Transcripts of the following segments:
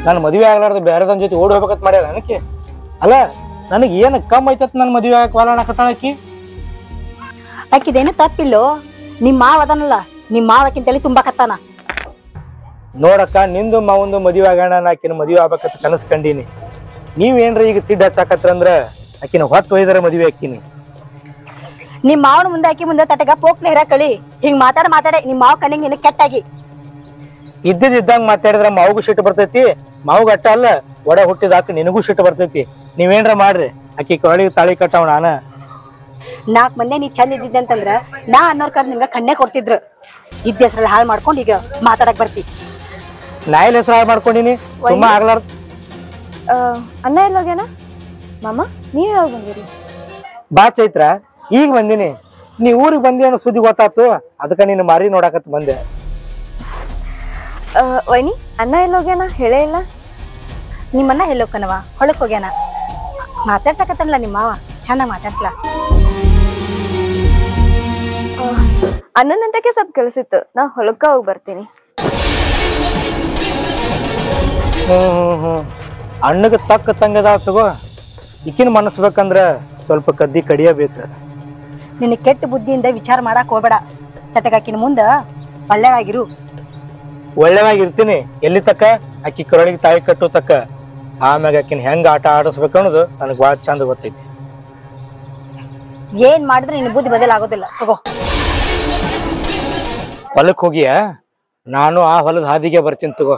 ನಾನು ಮದುವೆ ಆಗ್ಲಾರ್ದ ಬೇರೆದನ್ ಜೊತೆ ಓಡಿ ಹೋಗ್ಬೇಕಂತ ಮಾಡ್ಯಾರ ನನಗೆ ಅಲ್ಲ ನನಗೆ ಏನು ಕಮ್ಮಿ ಐತತ್ ನನ್ನ ಮದುವೆ ಆಗಕ್ಕೆ ವಾಲ ಅನ್ನಕತ್ತಾಳ ಆಕಿ ಆಕಿದೇನು ತಪ್ಪಿಲ್ಲೋ ನಿಮ್ಮ ಮಾವ ಅದನಲ್ಲ ನಿಮ್ಮ ಮಾವಕಿನ ತಲೆ ತುಂಬಾಕತ್ತಾನ ನೋಡಕ್ಕ ನಿಂದು ಮಾವಂದು ಮದುವೆ ಆಗೋಣ ಆಕಿನ ಮದುವೆ ಆಗ್ಬೇಕಂತ ಕನಸು ಕಂಡೀನಿ ನೀವೇನ್ರ ಈಗ ತಿಡ್ಡ ಹಚ್ಚಾಕತ್ರಂದ್ರ ಆಕಿನ ಹೊತ್ತು ಒಯ್ದರ ಮದುವೆ ಆಕಿನಿ ನಿಮ್ಮ ಮಾವನ ಮುಂದೆ ಆಕಿ ಮುಂದೆ ತಟಗ ಪೋಕ್ಲೆ ಹಿರ ಕಳಿ ಹಿಂಗ್ ಮಾತಾಡ ಮಾತಾಡೆ ನಿಮ್ಮ ಮಾವ ಕಣ್ಣಿಗೆ ನಿನಗೆ ಕೆಟ್ಟಾಗಿ ಇದ್ದಿದ್ ಇದ್ದಂಗ ಮಾತಾಡಿದ್ರ ಮಾವಗೂ ಸಿಟ್ಟು ಬರ್ತೈತಿ ಮಾವುಗ ಅಟ್ಟ ಅಲ್ಲ ಒಡ ಹುಟ್ಟಿದಾಕ ನಿನಗೂ ಸಿಟ್ಟು ಬರ್ತೈತಿ ನೀವೇನ್ರ ಮಾಡ್ರಿ ಆಕಿ ಕೊಳಿಗೆ ತಾಳಿ ಕಟ್ಟವ್ ನಾನ ನಾಲ್ಕು ಮಂದಿ ನೀ ಚಂದ ಇದ್ದಿದ್ದೆ ಅಂತಂದ್ರ ನಾ ಅನ್ನೋರ್ ಕಡೆ ನಿಮ್ಗೆ ಕಣ್ಣೆ ಕೊಡ್ತಿದ್ರು ಇದ್ದ ಹೆಸರಲ್ಲಿ ಹಾಳು ಮಾಡ್ಕೊಂಡು ಈಗ ಮಾತಾಡಕ್ ಬರ್ತಿ ನಾಯಿಲ್ ಹೆಸರು ಹಾಳು ಮಾಡ್ಕೊಂಡಿನಿ ಸುಮ್ಮ ಆಗ್ಲಾರ್ದ ಆ, ಅಣ್ಣ ಎಲ್ಲೋಗ್ಯಾನ ಮಾಮ ನೀವ್ ಯಾವಾಗ ಬಂದಿರಿ ಬಾ ಚೈತ್ರ ಈಗ ಬಂದಿನಿ ನೀ ಊರಿಗೆ ಬಂದಿ ಅನ್ನೋ ಸುದ್ದಿ ಗೊತ್ತಾತು ಅದಕ್ಕ ನೀನು ಮಾರಿ ನೋಡಾಕತ್ ಬಂದೆ ಆ, ವೈನಿ ಅಣ್ಣ ಎಲ್ಲೋಗ್ಯಾನ ಹೇಳೇ ಇಲ್ಲ ನಿಮ್ಮನ್ನ ಎಲ್ಲೋಕನವ ಹೊಳಕ್ ಹೋಗ್ಯಾನ ಮಾತಾಡ್ಸಕತ್ತಲ್ಲ ನಿಮ್ಮ ಮಾವ ಚೆನ್ನಾಗ್ ಮಾತಾಡ್ಸ್ಲಾ ಅಣ್ಣನಂತಕ್ಕೆ ಸ್ವಲ್ಪ ಕೆಲ್ಸಿತ್ತು ನಾ ಹೊಲಕ್ಕ ಹೋಗಿ ಬರ್ತೀನಿ ಹ್ಮ್ ಹ್ಮ್ ಹ್ಮ್ ಅಣ್ಣಗ ತಕ್ಕ ತಂಗದಾವ ತಗೋ ಈಕಿನ ಮನಸ್ಬೇಕಂದ್ರ ಸ್ವಲ್ಪ ಕದ್ದಿ ಕಡಿಯಬೇಕು ನಿನ್ನ ಕೆಟ್ಟ ಬುದ್ಧಿಯಿಂದ ವಿಚಾರ ಮಾಡಕ್ ಹೋಗ್ಬೇಡ ತಟಗಾಕಿನ ಮುಂದ ಒಳ್ಳೆವಾಗಿರು ಒಳ್ಳೆವಾಗಿ ಇರ್ತೀನಿ ಎಲ್ಲಿ ತಕ್ಕ ಆಕಿ ಕರಳಿಗೆ ತಾಯಿ ಕಟ್ಟು ತಕ್ಕ ಆಮ್ಯಾಗ ಆಕಿನ ಹೆಂಗ ಆಟ ಆಡಿಸ್ಬೇಕು ಅನ್ನೋದು ನನಗೆ ಭಾಳ ಚಂದ ಗೊತ್ತೈತಿ ಏನ್ ಮಾಡಿದ್ರೆ ನಿನ್ನ ಬುದ್ಧಿ ಬದಲಾಗೋದಿಲ್ಲ ತಗೋ ಹೊಲಕ್ಕೆ ಹೋಗಿಯ ನಾನು ಆ ಹೊಲದ ಹಾದಿಗೆ ಬರ್ತೀನಿ ತಗೋ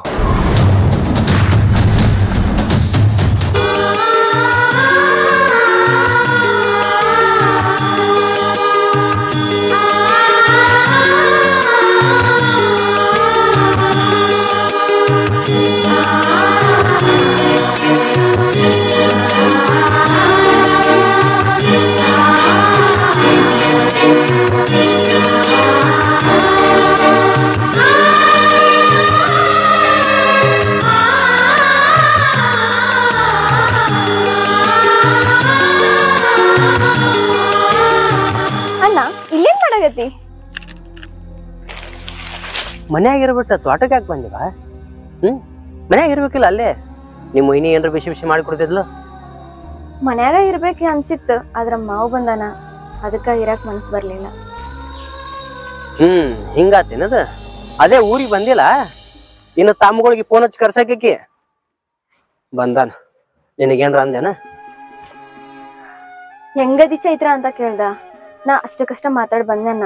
ಅಣ್ಣ ಇಲ್ಲೇನ್ ಮಾಡಾಗತ್ತಿ ಮನ್ಯಾಗ ಇರ್ಬಿಟ್ಟ ತೋಟಕ್ಕೆ ಯಾಕೆ ಬಂದಿವ ಹ್ಮ್ ಮನ್ಯಾಗ ಇರ್ಬೇಕಿಲ್ಲ ಅಲ್ಲೇ ನಿಮ್ಮ ಇನ್ನಿ ಏನ್ರ ಬಿಸಿ ಬಿಸಿ ಮಾಡಿ ಕೊಡ್ತಿದ್ಲು ಮನ್ಯಾಗ ಇರ್ಬೇಕು ಅನ್ಸಿತ್ತು ಆದ್ರ ಮಾವು ಬಂದಾನ ಅದಕ್ಕ ಇರಾಕ್ ಮನ್ಸ್ ಬರ್ಲಿಲ್ಲ ಹ್ಮ್ ಹಿಂಗಾತೇನದ ಅದೇ ಊರಿಗೆ ಬಂದಿಲ್ಲ ಇನ್ನು ತಮ್ಮಗಳಿಗೆ ಫೋನ್ ಹಚ್ಚಿ ಕರ್ಸಕ್ಕೆ ಬಂದಾನ ನಿನಗೇನ್ರ ಅಂದೇನ ಹೆಂಗದಿ ಚೈತ್ರ ಅಂತ ಕೇಳ್ದ ನಾ ಅಷ್ಟಕ್ಕಷ್ಟ ಮಾತಾಡ್ ಬಂದಣ್ಣ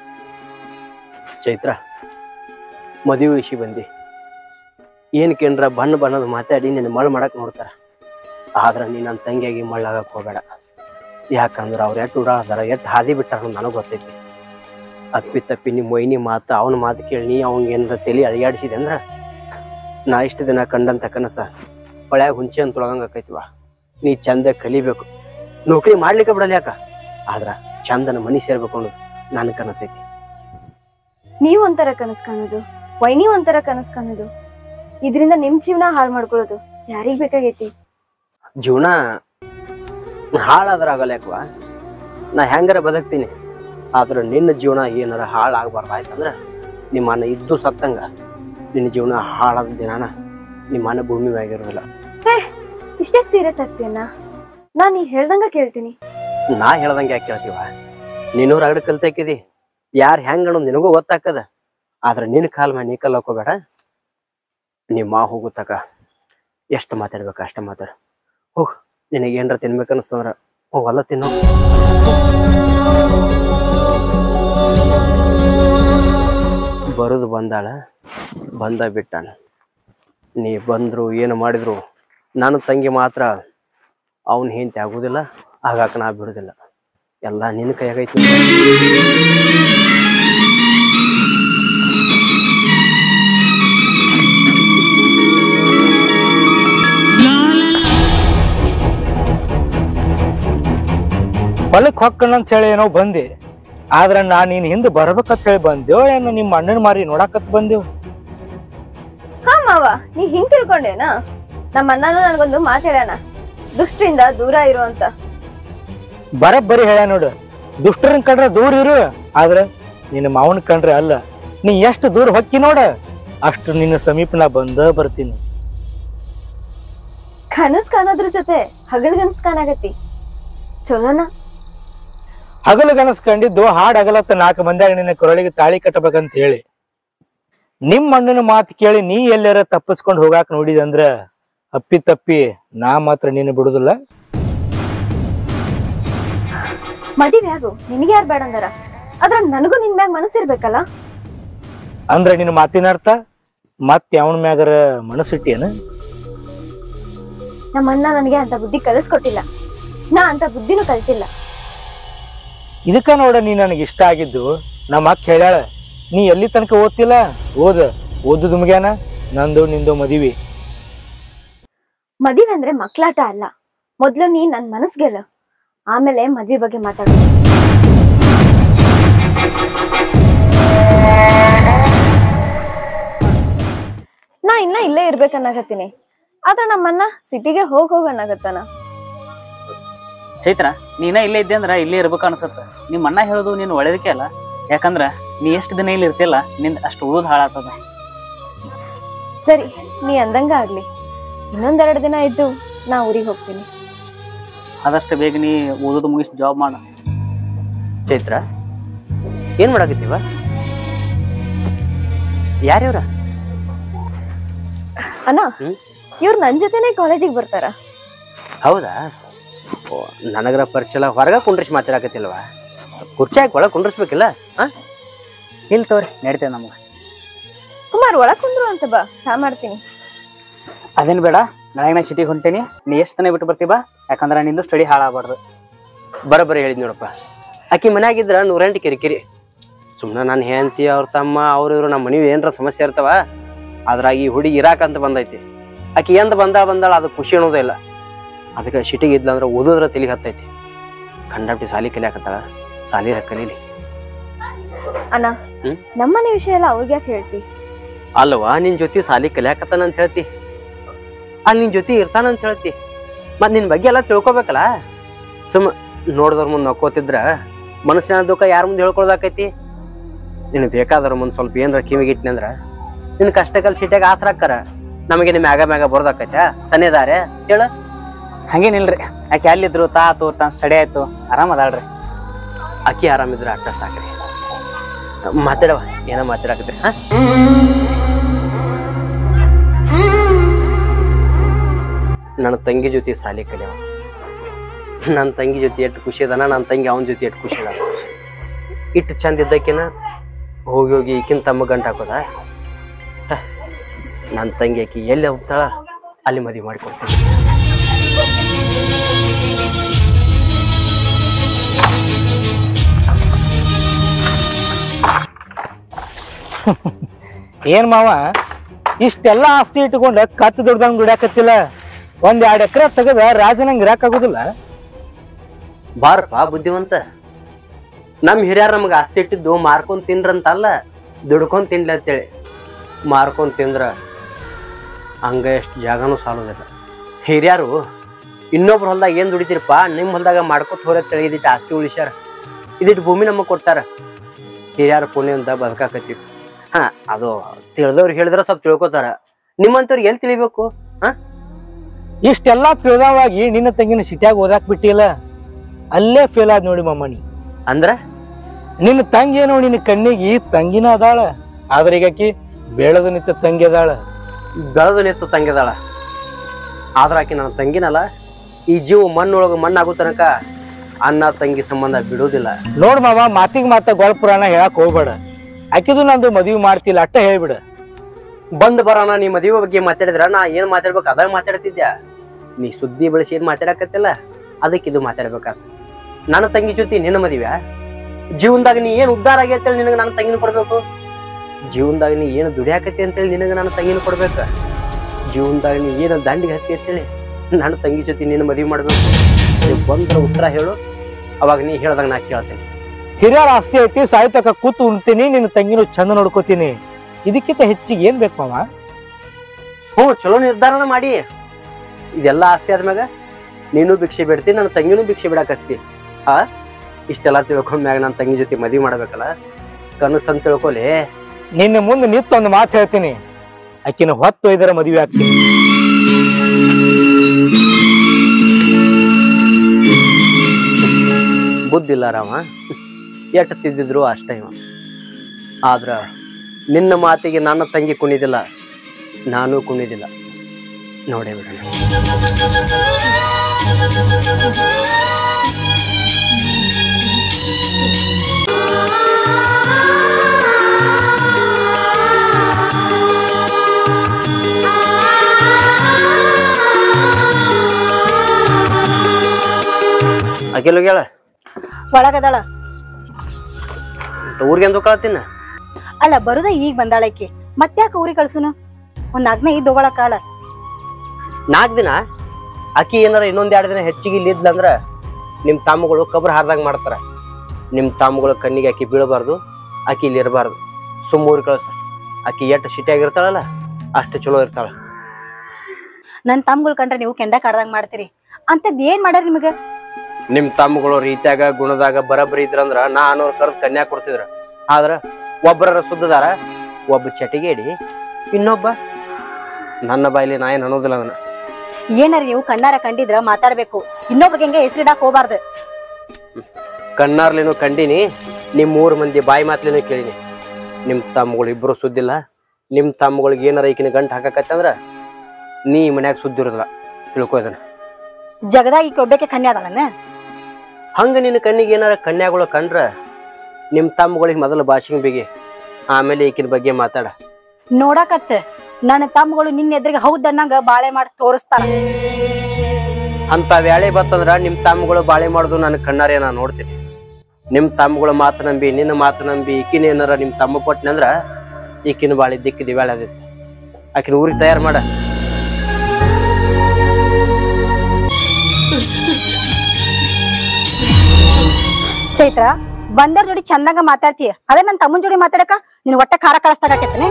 ಚೈತ್ರ ಮದುವೆ ವಿಷಯ ಬಂದಿ ಏನ್ ಕೇಂದ್ರ ಬಣ್ಣ ಬಣ್ಣದ ಮಾತಾಡಿ ನಿನ್ನ ಮಳ್ ಮಾಡಕ್ ನೋಡ್ತಾರ ಆದ್ರ ನೀ ನನ್ನ ತಂಗಿಯಾಗಿ ಮಳ್ಳಾಗಕ್ ಹೋಗ್ಬೇಡ ಯಾಕಂದ್ರ ಅವ್ರ ಎಟ್ಟು ಉಡ ಅದಾರ ಎಟ್ಟು ಹಾದಿ ಬಿಟ್ಟಾರ ನನಗ್ ಗೊತ್ತೈತಿ ಅಪ್ಪಿ ತಪ್ಪಿ ನಿಮ್ಮ ಮೊಯ್ನಿ ಮಾತು ಅವನ ಮಾತು ಕೇಳಿ ನೀ ಅವ್ನಿಗೆ ಏನಾರ ತಲೆ ಅಳಿಯಾಡಿಸಿದೆ ಅಂದ್ರ ನಾ ಇಷ್ಟು ದಿನ ಕಂಡಂತ ಕನಸ ಹೊಳ್ಯಾಗ ಹುಂಚೆ ಅಂತ ತೊಳಗಂಗ ಆಕೈತಿವ ನೀ ಚಂದ ಕಲಿಬೇಕು ನೌಕರಿ ಮಾಡ್ಲಿಕ್ಕೆ ಬಿಡಲ್ಲ ಯಾಕ ಆದ್ರ ಚಂದನ ಮನಿ ಸೇರ್ಬೇಕು ಅನ್ನೋದು ನನ್ನ ಕನಸೈತಿ ನೀವ್ ಒಂಥರ ಕನಸ್ ಕಾಣೋದು ವೈನಿ ಒಂಥರ ಕನಸ್ ಕಾಣೋದು ಇದರಿಂದ ನಿಮ್ ಜೀವನ ಹಾಳು ಮಾಡ್ಕೊಳ್ಳೋದು ಯಾರಿಗ್ ಬೇಕಾಗೈತಿ ಜೀವನ ಹಾಳಾದ್ರ ಆಗಲ್ಲ ಯಾಕವಾ ನಾ ಹೆಂಗಾರ ಬದುಕ್ತೀನಿ ಆದ್ರೆ ನಿನ್ನ ಜೀವನ ಏನಾರ ಹಾಳಾಗಬಾರ್ದು ಆಯ್ತಂದ್ರ ನಿಮ್ಮ ಅಣ್ಣ ಇದ್ದು ಸತ್ತಂಗ ನಿನ್ನ ಜೀವನ ಹಾಳಾದ ದಿನಾನ ನಿಮ್ಮ ಅಣ್ಣ ಭೂಮಿ ಮ್ಯಾಗಿರೋದಿಲ್ಲ ಇಷ್ಟಾಕ್ ಸೀರಿಯಸ್ ಆಗ್ತೀಯಣ್ಣ ನಾನ್ ನೀ ಹೇಳ್ದಂಗ ಕೇಳ್ತೀನಿ ನಾ ಹೇಳ್ದಂಗೆ ಯಾಕೆ ಕೇಳ್ತೀವ ನೀನು ರಗಡ ಕಲ್ತೈಕಿದಿ ಯಾರು ಹೆಂಗ ಅನ್ನೋದು ನಿನಗೂ ಗೊತ್ತಾಕದ ಆದ್ರೆ ನಿನ್ನ ಕಾಲ್ ಮ್ಯಾಗ ನೀ ಕಲ್ ಹಾಕೋಬೇಡ ನಿಮ್ಮ ಮಾ ಹೋಗು ತಕ ಎಷ್ಟು ಮಾತಾಡ್ಬೇಕು ಅಷ್ಟ ಮಾತಾಡ ಹೋಗ್ ನಿನಗೆ ಏನ್ರ ತಿನ್ಬೇಕನ್ಸ್ತಂದ್ರ ಹೋಗ್ ಹೊಲ ತಿನ್ನೋ ಬರುದು ಬಂದಾಳ ಬಂದ ಬಿಟ್ಟಾನ ನೀ ಬಂದ್ರು ಏನು ಮಾಡಿದ್ರು ನನ್ನ ತಂಗಿ ಮಾತ್ರ ಅವನ್ ಹೆಂಡತಿ ಆಗುದಿಲ್ಲ ಆಗಾಕ ನಾ ಬಿಡುದಿಲ್ಲ ಎಲ್ಲ ನಿನ್ನ ಕೈಯಾಗೈತಿ ಹೊಲಕ್ಕೆ ಹೊಕ್ಕಣ ಅಂತ ಹೇಳಿ ಏನೋ ಬಂದೆ ಆದ್ರ ನಾ ನೀನ್ ಹಿಂದೆ ಬರ್ಬೇಕಂತ ಹೇಳಿ ಬಂದೇವ್ ಏನು ನಿಮ್ಮ ಅಣ್ಣನ ಮಾರಿ ನೋಡಾಕತ್ ಬಂದೇವ್ ಹಾ ಮಾವ ನೀ ಹಿಂಗ್ ತಿಳ್ಕೊಂಡೇನಾ ನಮ್ಮ ಅಣ್ಣನ ನನ್ಗೊಂದು ಮಾತ್ ಹೇಳ್ಯಾನ ದುಷ್ಟರಿಂದ ದೂರ ಇರು ಅಂತ ಬರಬ್ಬರಿ ಹೇಳ ನೋಡು ದುಷ್ಟರನ್ ಕಂಡ್ರೆ ದೂರ ಇರು ಆದ್ರ ನಿನ್ನ ಮಾವನ್ ಕಂಡ್ರೆ ಅಲ್ಲ ನೀ ಎಷ್ಟು ದೂರ ಹೊಕ್ಕಿ ನೋಡ ಅಷ್ಟು ನಿನ್ನ ಸಮೀಪ ನಾ ಬಂದ ಬರ್ತೀನಿ ಕನಸ್ ಕಾಣೋದ್ರ ಜೊತೆ ಹಗಲ್ ಕನಸ್ ಕಾಣಾಗತ್ತಿ ಚಲೋನ ಹಗಲು ಕನಸ್ಕೊಂಡಿದ್ದು ಹಾಡ್ ಹಗಲತ್ತ ನಾಲ್ಕು ಮಂದಿಯಾಗ ನಿನ್ನ ಕೊರಳಿಗೆ ತಾಳಿ ಕಟ್ಟಬೇಕಂತ ಹೇಳಿ ನಿಮ್ ಅಣ್ಣನ ಮಾತು ಕೇಳಿ ನೀ ಎಲ್ಲಾರ ತಪ್ಪಿಸ್ಕೊಂಡು ಹೋಗಾಕ ನೋಡಿದಂದ್ರ ಅಪ್ಪಿ ತಪ್ಪಿ ನಾ ಮಾತ್ರ ನೀನು ಬಿಡುದಿಲ್ಲ ಮದುವೆ ಆಗು ನಿನಗೆ ಯಾರು ಬೇಡ ಅಂದಾರ ಆದ್ರ ನನಗೂ ನಿನ್ ಮ್ಯಾಗ ಮನಸ್ಸಿರ್ಬೇಕಲ್ಲ ಅಂದ್ರ ನಿನ್ನ ಮಾತಿನ ಅರ್ಥ ಮತ್ ಯಾವನ ಮ್ಯಾಗರ ಮನಸ್ಸಿಟ್ಟೇನ ನಮ್ಮ ಅಣ್ಣ ನನಗೆ ಅಂತ ಬುದ್ಧಿ ಕಲಿಸ್ಕೊಟ್ಟಿಲ್ಲ ನಾ ಅಂತ ಬುದ್ಧಿನೂ ಕಲ್ತಿಲ್ಲ ಇದಕ್ಕ ನೋಡ ನೀ ನನಗೆ ಇಷ್ಟ ಆಗಿದ್ದು ನಮ್ಮ ಅಕ್ಕ ಹೇಳ್ಯಾಳ ನೀ ಎಲ್ಲಿ ತನಕ ಓದ್ತಿಲ್ಲ ಓದ ಓದುದು ಮುಗ್ಯಾನ ನಂದು ನಿಂದು ಮದಿವಿ ಮದುವೆ ಅಂದ್ರೆ ಮಕ್ಳಾಟ ಅಲ್ಲ ಮೊದ್ಲು ನೀ ನನ್ ಮನಸ್ ಗೆಲ್ಲ ಆಮೇಲೆ ಮದ್ವೆ ಬಗ್ಗೆ ಮಾತಾಡ ನಾ ಇನ್ನ ಇಲ್ಲೇ ಇರ್ಬೇಕನ್ನಾಗತ್ತೀನಿ ಆದ್ರ ನಮ್ಮನ್ನ ಸಿಟಿಗೆ ಹೋಗ್ ಹೋಗ್ ಅನ್ನಕತ್ತಾನ ಚೈತ್ರ ನೀನ ಇಲ್ಲೇ ಇದ್ದೆ ಅಂದ್ರ ಇಲ್ಲೇ ಇರ್ಬೇಕು ಅನ್ಸತ್ತ ನಿಮ್ಮ ಅಣ್ಣ ಹೇಳೋದು ನೀನು ಒಳ್ಳೇದಕ್ಕೆ ಅಲ್ಲ ಯಾಕಂದ್ರ ನೀ ಎಷ್ಟು ದಿನ ಇಲ್ಲಿ ಇರ್ತಿಲ್ಲ ನಿಂದ ಅಷ್ಟು ಉಳಿದ್ ಹಾಳಾಗ್ತದ ಸರಿ ನೀ ಅಂದಂಗ ಆಗ್ಲಿ ಇನ್ನೊಂದೆರಡು ದಿನ ಇದ್ದು ನಾ ಊರಿಗೆ ಹೋಗ್ತೀನಿ ಆದಷ್ಟು ಬೇಗ ನೀ ಓದೋದು ಮುಗಿಸಿ ಜಾಬ್ ಮಾಡ ಚೈತ್ರ ಏನ್ ಮಾಡಾಕತ್ತೀವ ಯಾರ್ಯವ್ರ ಅಣ್ಣ ಹ್ಮ್? ಇವ್ರು ನನ್ ಜೊತೆನೆ ಕಾಲೇಜಿಗೆ ಬರ್ತಾರ ಹೌದಾ ಓ ನನಗರ ಪರಿಚಯ ಹೊರಗ ಕುಂಡ್ರಿಸಿ ಮಾತಾಡಕತ್ತಿಲ್ವಾ ಸ್ವಲ್ಪ ಕುರ್ಚಿ ಹಾಕಿ ಒಳಗೆ ಕುಂಡ್ರಿಸ್ಬೇಕಿಲ್ಲ ಹಾ ಇಲ್ಲಿ ತೋರಿ ನಡೀತೇವೆ ನಮ್ಗೆ ಕುಮಾರ್ ಒಳಗ್ ಕುಂದ್ರು ಅಂತ ಬಾ ಚಾ ಮಾಡ್ತೀನಿ ಅದೇನ್ ಬೇಡ ನಾಳೆ ನಾ ಸಿಟಿಗೆ ಹೊಂಟೇನಿ ನೀ ಎಷ್ಟು ತನ ಬಿಟ್ಟು ಬರ್ತೀವಿ ಬಾ ಯಾಕಂದ್ರ ನಿಂದು ಸ್ಟಡಿ ಹಾಳಾಗಬಾರ್ದು ಬರೋಬ್ಬರಿ ಹೇಳಿದ್ ನೋಡಪ್ಪ ಆಕಿ ಮನ್ಯಾಗಿದ್ರ ನೂರೆಂಟು ಕಿರಿಕಿರಿ ಸುಮ್ಮನೆ ನಾನು ಹೆಂಡತಿ ಅವ್ರ ತಮ್ಮ ಅವ್ರು ಇವ್ರು ನಮ್ಮ ಮನೆಗೆ ಏನರ ಸಮಸ್ಯೆ ಇರ್ತಾವ ಅದ್ರಾಗ ಈ ಹುಡುಗಿ ಇರಾಕಂತ ಬಂದೈತಿ ಆಕಿ ಎಂದ ಬಂದ ಬಂದಾಳ ಅದು ಖುಷಿ ಅನ್ನೋದೇ ಇಲ್ಲ ಅದಕ್ಕೆ ಸಿಟಿಗೆ ಇದ್ಲ ಅಂದ್ರೆ ಓದೋದ್ರ ತಲೆಗೆ ಹತ್ತೈತಿ ಕಂಡಾಪಟ್ಟಿ ಸಾಲಿ ಕಲಿಯಾಕತ್ತಾಳ ಸಾಲಿ ಕಲೀಲಿ ಅಣ್ಣ ಹ್ಮ್? ನಮ್ಮನೆ ವಿಷಯ ಎಲ್ಲ ಅವ್ರಿಗೆ ಯಾಕೆ ಹೇಳ್ತಿ ಅಲ್ವಾ ನಿನ್ ಜೊತೆ ಸಾಲಿ ಕಲಿಯಾಕತ್ತಾನ ಅಂತ ಹೇಳ್ತಿ ಅಲ್ಲಿ ನಿನ್ ಜೊತೆ ಇರ್ತಾನ ಅಂತ ಹೇಳ್ತಿ ಮತ್ ನಿನ್ ಬಗ್ಗೆ ಎಲ್ಲ ತಿಳ್ಕೊಬೇಕಲ್ಲ ಸುಮ್ಮ ನೋಡಿದವ್ರ ಮುಂದೆ ನಕ್ಕೋತಿದ್ರ ಮನಸ್ಸಿನ ದುಃಖ ಯಾರ ಮುಂದೆ ಹೇಳ್ಕೊಳ್ದಾಕೈತಿ ನಿನ್ ಬೇಕಾದವ್ರ ಮುಂದೆ ಸ್ವಲ್ಪ ಏನ್ರ ಕಿವಿಗೆ ಇಟ್ನಿ ಅಂದ್ರ ನಿನ್ ಕಷ್ಟ ಕಲ್ ಸಿಟ್ಯಾಗ ಆಸರ ಹಾಕ್ಕಾರ ನಮಗೆ ನಿಮ್ ಮ್ಯಾಗ ಮ್ಯಾಗ ಬರ್ದಾಕೈತ ಸನೇದಾರೆ ಹೇಳ ಹಂಗೇನಿಲ್ರಿ ಯಾಕೆ ಅಲ್ಲಿದ್ರು ತಾ ಆತು ತಾನ್ ಸ್ಟಡಿ ಆಯ್ತು ಆರಾಮ್ ಅದಾಳ್ರಿ ಅಕ್ಕಿ ಆರಾಮಿದ್ರ ಅಟ್ಟ ಸಾಕ್ರಿ ಮಾತಾಡವ ಏನ ಮಾತಾಡಕತ್ರಿ ಹಾ ನನ್ನ ತಂಗಿ ಜೊತೆ ಸಾಲಿ ಕಲಿಯವ ನನ್ನ ತಂಗಿ ಜೊತೆ ಎಷ್ಟು ಖುಷಿ ಅದಾನ ನನ್ನ ತಂಗಿ ಅವನ ಜೊತೆ ಎಷ್ಟು ಖುಷಿ ಅದ ಇಟ್ಟು ಚಂದ ಇದ್ದಕ್ಕಿನ ಹೋಗಿ ಹೋಗಿ ಈಕಿನ ತಮ್ಮ ಗಂಟ ಹಾಕೋದ ನನ್ನ ತಂಗಿ ಆಕಿ ಎಲ್ಲಿ ಹೋಗ್ತಾಳ ಅಲ್ಲಿ ಮದುವೆ ಮಾಡಿಕೊಡ್ತೀನಿ ಏನ್ ಮಾವ ಇಷ್ಟೆಲ್ಲ ಆಸ್ತಿ ಇಟ್ಕೊಂಡ ಕತ್ತು ದುಡ್ದಂಗ್ ದುಡ್ಯಾಕತ್ತಿಲ್ಲ ಒಂದ್ ಎರಡ್ ಎಕರೆ ತೆಗದ ರಾಜನಂಗ್ ಇರಾಕಾಗುದಿಲ್ಲ ಬಾರಪ್ಪ ಬುದ್ಧಿವಂತ ನಮ್ ಹಿರಿಯರ್ ನಮ್ಗೆ ಆಸ್ತಿ ಇಟ್ಟಿದ್ದು ಮಾರ್ಕೊಂಡ್ ತಿನ್ರಂತ ಅಲ್ಲ ದುಡ್ಕೊಂಡ್ ತಿನ್ಲಿ ಅಂತೇಳಿ ಮಾರ್ಕೊಂಡ್ ತಿಂದ್ರ ಹಂಗ ಎಷ್ಟು ಜಾಗನೂ ಸಾಲೋದಿಲ್ಲ ಹಿರಿಯರು ಇನ್ನೊಬ್ರ ಹೊಲ್ದಾಗ ಏನ್ ದುಡಿತೀರಪ್ಪ ನಿಮ್ ಹೊಲ್ದಾಗ ಮಾಡ್ಕೊತ ಹೋರತ್ತೇಳಿ ಇದಿಟ್ಟು ಆಸ್ತಿ ಉಳಿಸ್ಯಾರ ಇದಿಟ್ಟು ಭೂಮಿ ನಮಗ್ ಕೊಡ್ತಾರ ಹಿರಿಯರ ಪುಣ್ಯ ಅಂತ ಬದುಕಾಕತ್ತೀವಿ ಹಾ ಅದು ತಿಳಿದವ್ರು ಹೇಳಿದ್ರ ಸ್ವಲ್ಪ ತಿಳ್ಕೊತಾರ ನಿಮ್ಮಂತವ್ರಿಗೆ ಎಲ್ಲಿ ತಿಳಿಬೇಕು ಇಷ್ಟೆಲ್ಲಾ ತಿಳಿದವಾಗಿ ನಿನ್ನ ತಂಗಿನ ಸಿಟ್ಯಾಗ ಓದಾಕ್ ಬಿಟ್ಟಿಲ್ಲ ಅಲ್ಲೇ ಫೇಲ್ ಆದ್ ನೋಡಿ ಮಮ್ಮನಿ ಅಂದ್ರ ನಿನ್ನ ತಂಗಿ ಏನೋ ನಿನ್ನ ಕಣ್ಣಿಗೆ ತಂಗಿನ ಅದಾಳ ಆದ್ರೆ ಈಗ ಆಕಿ ಬೇಳದ ನಿಂತ ತಂಗಿ ಅದಾಳ ಬೆಳೆದು ನಿಂತು ತಂಗಿದಾಳ ಆದ್ರ ಆಕಿ ನನ್ನ ತಂಗಿನಲ್ಲ ಈ ಜೀವ ಮಣ್ಣೊಳಗ ಮಣ್ಣಾಗೋ ತನಕ ಅಣ್ಣ ತಂಗಿ ಸಂಬಂಧ ಬಿಡುವುದಿಲ್ಲ ನೋಡ್ ಮಾವ ಮಾತಿಗೆ ಮಾತ ಗೊಳ ಪುರಾಣ ಹೇಳಕ್ ಹೋಗ್ಬೇಡ ಆಕಿದು ನಂದು ಮದ್ವಿ ಮಾಡ್ತಿಲ್ಲ ಅಟ್ಟ ಹೇಳ್ಬಿಡ ಬಂದ್ ಬರೋಣ ನೀ ಮದುವೆ ಬಗ್ಗೆ ಮಾತಾಡಿದ್ರ ನಾ ಏನ್ ಮಾತಾಡ್ಬೇಕು ಅದಾಗ ಮಾತಾಡ್ತಿದ್ಯಾ ನೀ ಸುದ್ದಿ ಬೆಳೆಸಿ ಏನ್ ಮಾತಾಡಕತ್ತಿಲ್ಲ ಅದಕ್ಕೆ ಇದು ಮಾತಾಡ್ಬೇಕಾತ ನನ್ನ ತಂಗಿ ಜೊತೆ ನಿನ್ನ ಮದುವೆ ಜೀವನದಾಗ ನೀ ಏನ್ ಉದ್ಧಾರ ಆಗೈತೆ ನಿನಗೆ ನನ್ನ ತಂಗಿನ ಕೊಡ್ಬೇಕು ಜೀವನದಾಗ ನೀ ಏನು ದುಡಿಯಾಕತಿ ಅಂತೇಳಿ ನಿನಗೆ ನನ್ನ ತಂಗಿನ ಕೊಡ್ಬೇಕ ಜೀವನದಾಗ ನೀ ಏನು ದಂಡಿಗೆ ಹತ್ತಿ ಅಂತೇಳಿ ನನ್ನ ತಂಗಿ ಜೊತೆ ನಿನ್ನ ಮದುವೆ ಮಾಡ್ಬೇಕು ನೀ ಬಂದ್ರ ಉತ್ತರ ಹೇಳು ಅವಾಗ ನೀ ಹೇಳ್ದಾಗ ನಾ ಕೇಳ್ತೇನೆ ಹಿರಿಯರ ಆಸ್ತಿ ಐತಿ ಸಾಯ್ತಕ ಕೂತು ಉಣ್ತೀನಿ ನಿನ್ನ ತಂಗಿನೂ ಚಂದ ನೋಡ್ಕೋತೀನಿ ಇದಕ್ಕಿಂತ ಹೆಚ್ಚಿಗೆ ಏನ್ ಬೇಕು ಮಾವ ಹ್ಞೂ ಚಲೋ ನಿರ್ಧಾರನ ಮಾಡಿ ಇದೆಲ್ಲ ಆಸ್ತಿ ಆದ್ಮ್ಯಾಗ ನೀನು ಭಿಕ್ಷೆ ಬಿಡ್ತಿ ನನ್ನ ತಂಗಿನೂ ಭಿಕ್ಷೆ ಬಿಡಾಕತ್ತಿ ಆ ಇಷ್ಟೆಲ್ಲ ತಿಳ್ಕೊಂಡ್ಮ್ಯಾಗ ನನ್ನ ತಂಗಿ ಜೊತೆ ಮದ್ವಿ ಮಾಡ್ಬೇಕಲ್ಲ ಕನಸು ಅಂತ ತಿಳ್ಕೊಲಿ ನಿನ್ನ ಮುಂದೆ ನಿಂತು ಒಂದು ಮಾತು ಹೇಳ್ತೀನಿ ಆಕಿನ ಹೊತ್ತು ಒಯ್ದರ ಮದುವೆ ಆಗ್ತೀನಿ ಬುದ್ಧಿಲ್ಲ ರಾಮ ಎಟ್ಟು ತಿದ್ದಿದ್ರು ಅಷ್ಟೇ ಇವ ಆದ್ರ ನಿನ್ನ ಮಾತಿಗೆ ನನ್ನ ತಂಗಿ ಕುಣಿದಿಲ್ಲ ನಾನು ಕುಣಿದಿಲ್ಲ ನೋಡೇ ಬಿಡೋಣ ಅಖಿಲ್ ಹೋಗ್ಯಾಳ ಒಳಗದಾಳ ಊರಿಗೆ ಎಂದು ಕಳತಿನ ಅಲ್ಲ ಬರುದ ಈಗ ಬಂದಾಳಕ್ಕೆ ಮತ್ತ್ಯಾಕ ಊರಿಗೆ ಕಳ್ಸುನು ಒಂದ್ ನಾಲ್ಕನೇ ಇದ್ದು ಹೋಗಳ ಕಾಳ ನಾಲ್ಕು ದಿನ ಅಕ್ಕಿ ಏನಾರ ಇನ್ನೊಂದ್ ಎರಡು ದಿನ ಹೆಚ್ಚಿಗೆ ಇಲ್ಲಿ ಇದ್ಲಂದ್ರ ನಿಮ್ಮ ತಮ್ಮಗಳು ಕಬ್ರ ಹಾರ್ದಂಗ ಮಾಡ್ತಾರ ನಿಮ್ಮ ತಮ್ಮಗಳು ಕಣ್ಣಿಗೆ ಅಕ್ಕಿ ಬೀಳಬಾರ್ದು ಅಕ್ಕಿ ಇಲ್ಲಿ ಇರಬಾರ್ದು ಸುಮ್ಮ ಊರಿಗೆ ಕಳ್ಸ ಅಕ್ಕಿ ಎಷ್ಟು ಸಿಟಿಯಾಗಿರ್ತಾಳಲ್ಲ ಅಷ್ಟು ಚಲೋ ಇರ್ತಾಳ ನನ್ ತಮ್ಗಳು ಕಂಡ್ರೆ ನೀವು ಕೆಂಡ ಕಾಡ್ದಂಗ್ ಮಾಡ್ತೀರಿ ಅಂತದ್ ಏನ್ ಮಾಡ್ಯಾರ ನಿಮಗ ನಿಮ್ಮ ತಮ್ಮಗಳು ರೀತಿಯಾಗ ಗುಣದಾಗ ಬರಬರಿ ಇದ್ರಂದ್ರ ನಾ ಅನ್ನೋರ್ ಕರೆದು ಕನ್ಯಾ ಕೊಡ್ತಿದ್ರ ಆದ್ರ ಒಬ್ಬರ ಸುದ್ದದಾರ ಒಬ್ಬ ಚಟಿಗೇಡಿ ಇನ್ನೊಬ್ಬ ನನ್ನ ಬಾಯಲ್ಲಿ ನಾ ಏನ್ ಅನ್ನೋದಿಲ್ಲ ಅದನ್ನ ಏನಾರ ನೀವು ಕಣ್ಣಾರ ಕಂಡಿದ್ರ ಮಾತಾಡ್ಬೇಕು ಇನ್ನೊಬ್ರಿಗೆ ಹೆಂಗೆ ಹೆಸರಿಡಾಕ್ ಹೋಗ್ಬಾರ್ದು ಕಣ್ಣಾರ್ಲೇನು ಕಂಡಿನಿ ನಿಮ್ ಮೂರು ಮಂದಿ ಬಾಯಿ ಮಾತ್ಲೇನು ಕೇಳಿನಿ ನಿಮ್ ತಮ್ಮಗಳು ಇಬ್ರು ಸುದ್ದಿಲ್ಲ ನಿಮ್ ತಮ್ಮಗಳಿಗೆ ಏನಾರ ಈಕಿನ ಗಂಟು ಹಾಕಕತ್ತಂದ್ರ ನೀ ಮನ್ಯಾಗ ಸುದ್ದಿ ಇರೋದಿಲ್ಲ ತಿಳ್ಕೊ ಇದನ್ನ ಜಗದಾಗ ಈಗ ಒಬ್ಬಕ್ಕೆ ಕನ್ಯಾ ಅದಳನ ಹಂಗ ನಿನ್ನ ಕಣ್ಣಿಗೆ ಏನಾರ ಕನ್ಯಾಗಳು ಕಂಡ್ರ ನಿಮ್ ತಮ್ಮಗಳಿಗೆ ಮೊದಲು ಭಾಷೆಗೆ ಬಿಗಿ ಆಮೇಲೆ ಈಕಿನ ಬಗ್ಗೆ ಮಾತಾಡ ನೋಡಕತ್ತ ನನ್ನ ತಮ್ಮಗಳು ನಿನ್ನ ಎದುರಿಗೆ ಹೌದನ್ನಂಗ ಬಾಳೆ ಮಾಡಿ ತೋರಿಸ್ತಾರ ಅಂತ ವ್ಯಾಳೆ ಬತ್ತಂದ್ರ ನಿಮ್ ತಮ್ಮಗಳು ಬಾಳೆ ಮಾಡುದು ನನ್ನ ಕಣ್ಣಾರೆ ನಾ ನೋಡ್ತೀನಿ ನಿಮ್ ತಮ್ಮಗಳ ಮಾತು ನಂಬಿ ನಿನ್ನ ಮಾತು ನಂಬಿ ಈಕಿನ ಏನಾರ ನಿಮ್ ತಮ್ಮ ಕೊಟ್ಟನಂದ್ರ ಈಕಿನ ಬಾಳೆ ದಿಕ್ಕಿದ ವ್ಯಾಳೆ ಅದೈತಿ ಆಕಿನ ಊರಿಗೆ ತಯಾರು ಮಾಡ ಚೈತ್ರ ಬಂದರ್ ಜೋಡಿ ಚಂದಂಗ ಮಾತಾಡ್ತೀಯ ಅದೇ ನನ್ ತಮ್ಮನ್ ಜೋಡಿ ಮಾತಾಡಕ ನಿನ್ ಒಟ್ಟ ಖಾರ ಕಳಿಸ್ತಾಗತ್ತೇನೆ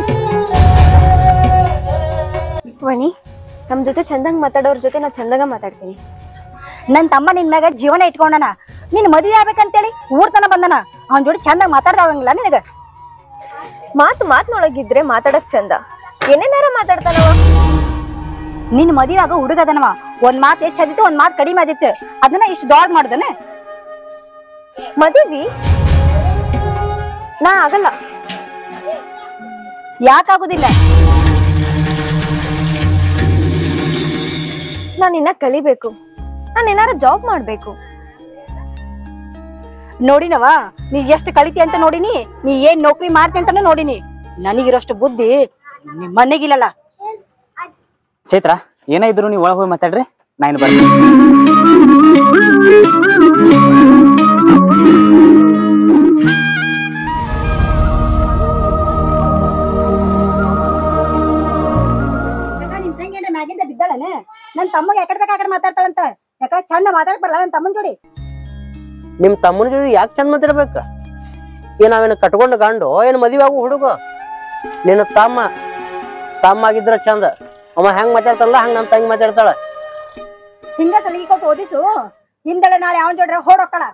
ವನಿ ನಮ್ ಜೊತೆ ಚಂದಂಗ್ ಮಾತಾಡೋರ್ ಜೊತೆ ನಾ ಚಂದಾಗ ಮಾತಾಡ್ತೀನಿ ನನ್ ತಮ್ಮ ನಿನ್ ಮ್ಯಾಗ ಜೀವನ ಇಟ್ಕೊಂಡನ ನಿನ್ ಮದುವೆ ಆಗ್ಬೇಕಂತೇಳಿ ಊರ್ ತನ ಬಂದನ ಅವನ್ ಜೋಡಿ ಚಂದಾಗ ಮಾತಾಡ್ದಾಗಂಗಿಲ್ಲ ನಿನಗ ಮಾತು ಮಾತ್ನೊಳಗಿದ್ರೆ ಮಾತಾಡಕ್ ಚಂದ ಏನೇನಾರ ಮಾತಾಡ್ತಾನವ ನಿನ್ ಮದುವೆ ಆಗೋ ಹುಡುಗದನವ ಒಂದ್ ಮಾತ್ ಹೆಚ್ಚದಿತ್ತು ಒಂದ್ ಮಾತ್ ಕಡಿಮೆ ಆದಿತ್ತು ಅದನ್ನ ಇಷ್ಟು ದೊಡ್ಡ ಮಾಡ್ದನ ಮದುವಿ ನಾ ಆಗಲ್ಲ ಯಾಕಾಗುದಿಲ್ಲ ನಾನ್ ಇನ್ನ ಕಲಿಬೇಕು ನಾನ್ ಏನಾರ ಜಾಬ್ ಮಾಡ್ಬೇಕು ನೋಡಿನವ ನೀ ಎಷ್ಟು ಕಲಿತಿ ಅಂತ ನೋಡಿನಿ ನೀ ಏನ್ ನೌಕರಿ ಮಾಡ್ತಿ ಅಂತಾನು ನೋಡಿನಿ ನನಗಿರೋಷ್ಟು ಬುದ್ಧಿ ನಿಮ್ ಮನೆಗಿಲ್ಲಲ್ಲ ಚೈತ್ರ ಏನೇ ಇದ್ರು ನೀವು ಒಳಗೆ ಹೋಗಿ ಮಾತಾಡ್ರಿ ನಾ ಇನ್ನು ಬರ್ತೀನಿ ನಿನ್ ತಂಗಿ ಏನ್ರ ಮ್ಯಾಗಿಂದ ಬಿದ್ದಾಳನ ನನ್ ತಮ್ಮಗೆ ಯಾಕಡೆ ಬೇಕಾಕಡೆ ಮಾತಾಡ್ತಾಳಂತ ಯಾಕ ಚಂದ ಮಾತಾಡಕ್ ಬರಲ್ಲ ನನ್ ತಮ್ಮನ್ ಜೋಡಿ ನಿಮ್ ತಮ್ಮನ ಜೊತೆ ಯಾಕೆ ಚಂದ ಮಾತಾಡ್ಬೇಕ ಏನ್ ನಾವೇನು ಕಟ್ಕೊಂಡು ಗಂಡು ಏನ್ ಮದುವೆ ಆಗು ಹುಡುಗ ನಿನ್ನ ತಮ್ಮ ತಮ್ಮ ಆಗಿದ್ರ ಚಂದ ಅವ ಹೆಂಗ್ ಮಾತಾಡ್ತಾನಲ್ಲ ಹಂಗ ನಮ್ಮ ತಂಗಿ ಮಾತಾಡ್ತಾಳ ಹಿಂಗ ಸಲಿಗೆ ಕೊಟ್ಟು ಓದಿಸು ಹಿಂದಳೆ ನಾಳೆ ಅವನ್ ಜೋಡ್ರೆ ಹೊಡೋಕ್ಕಳ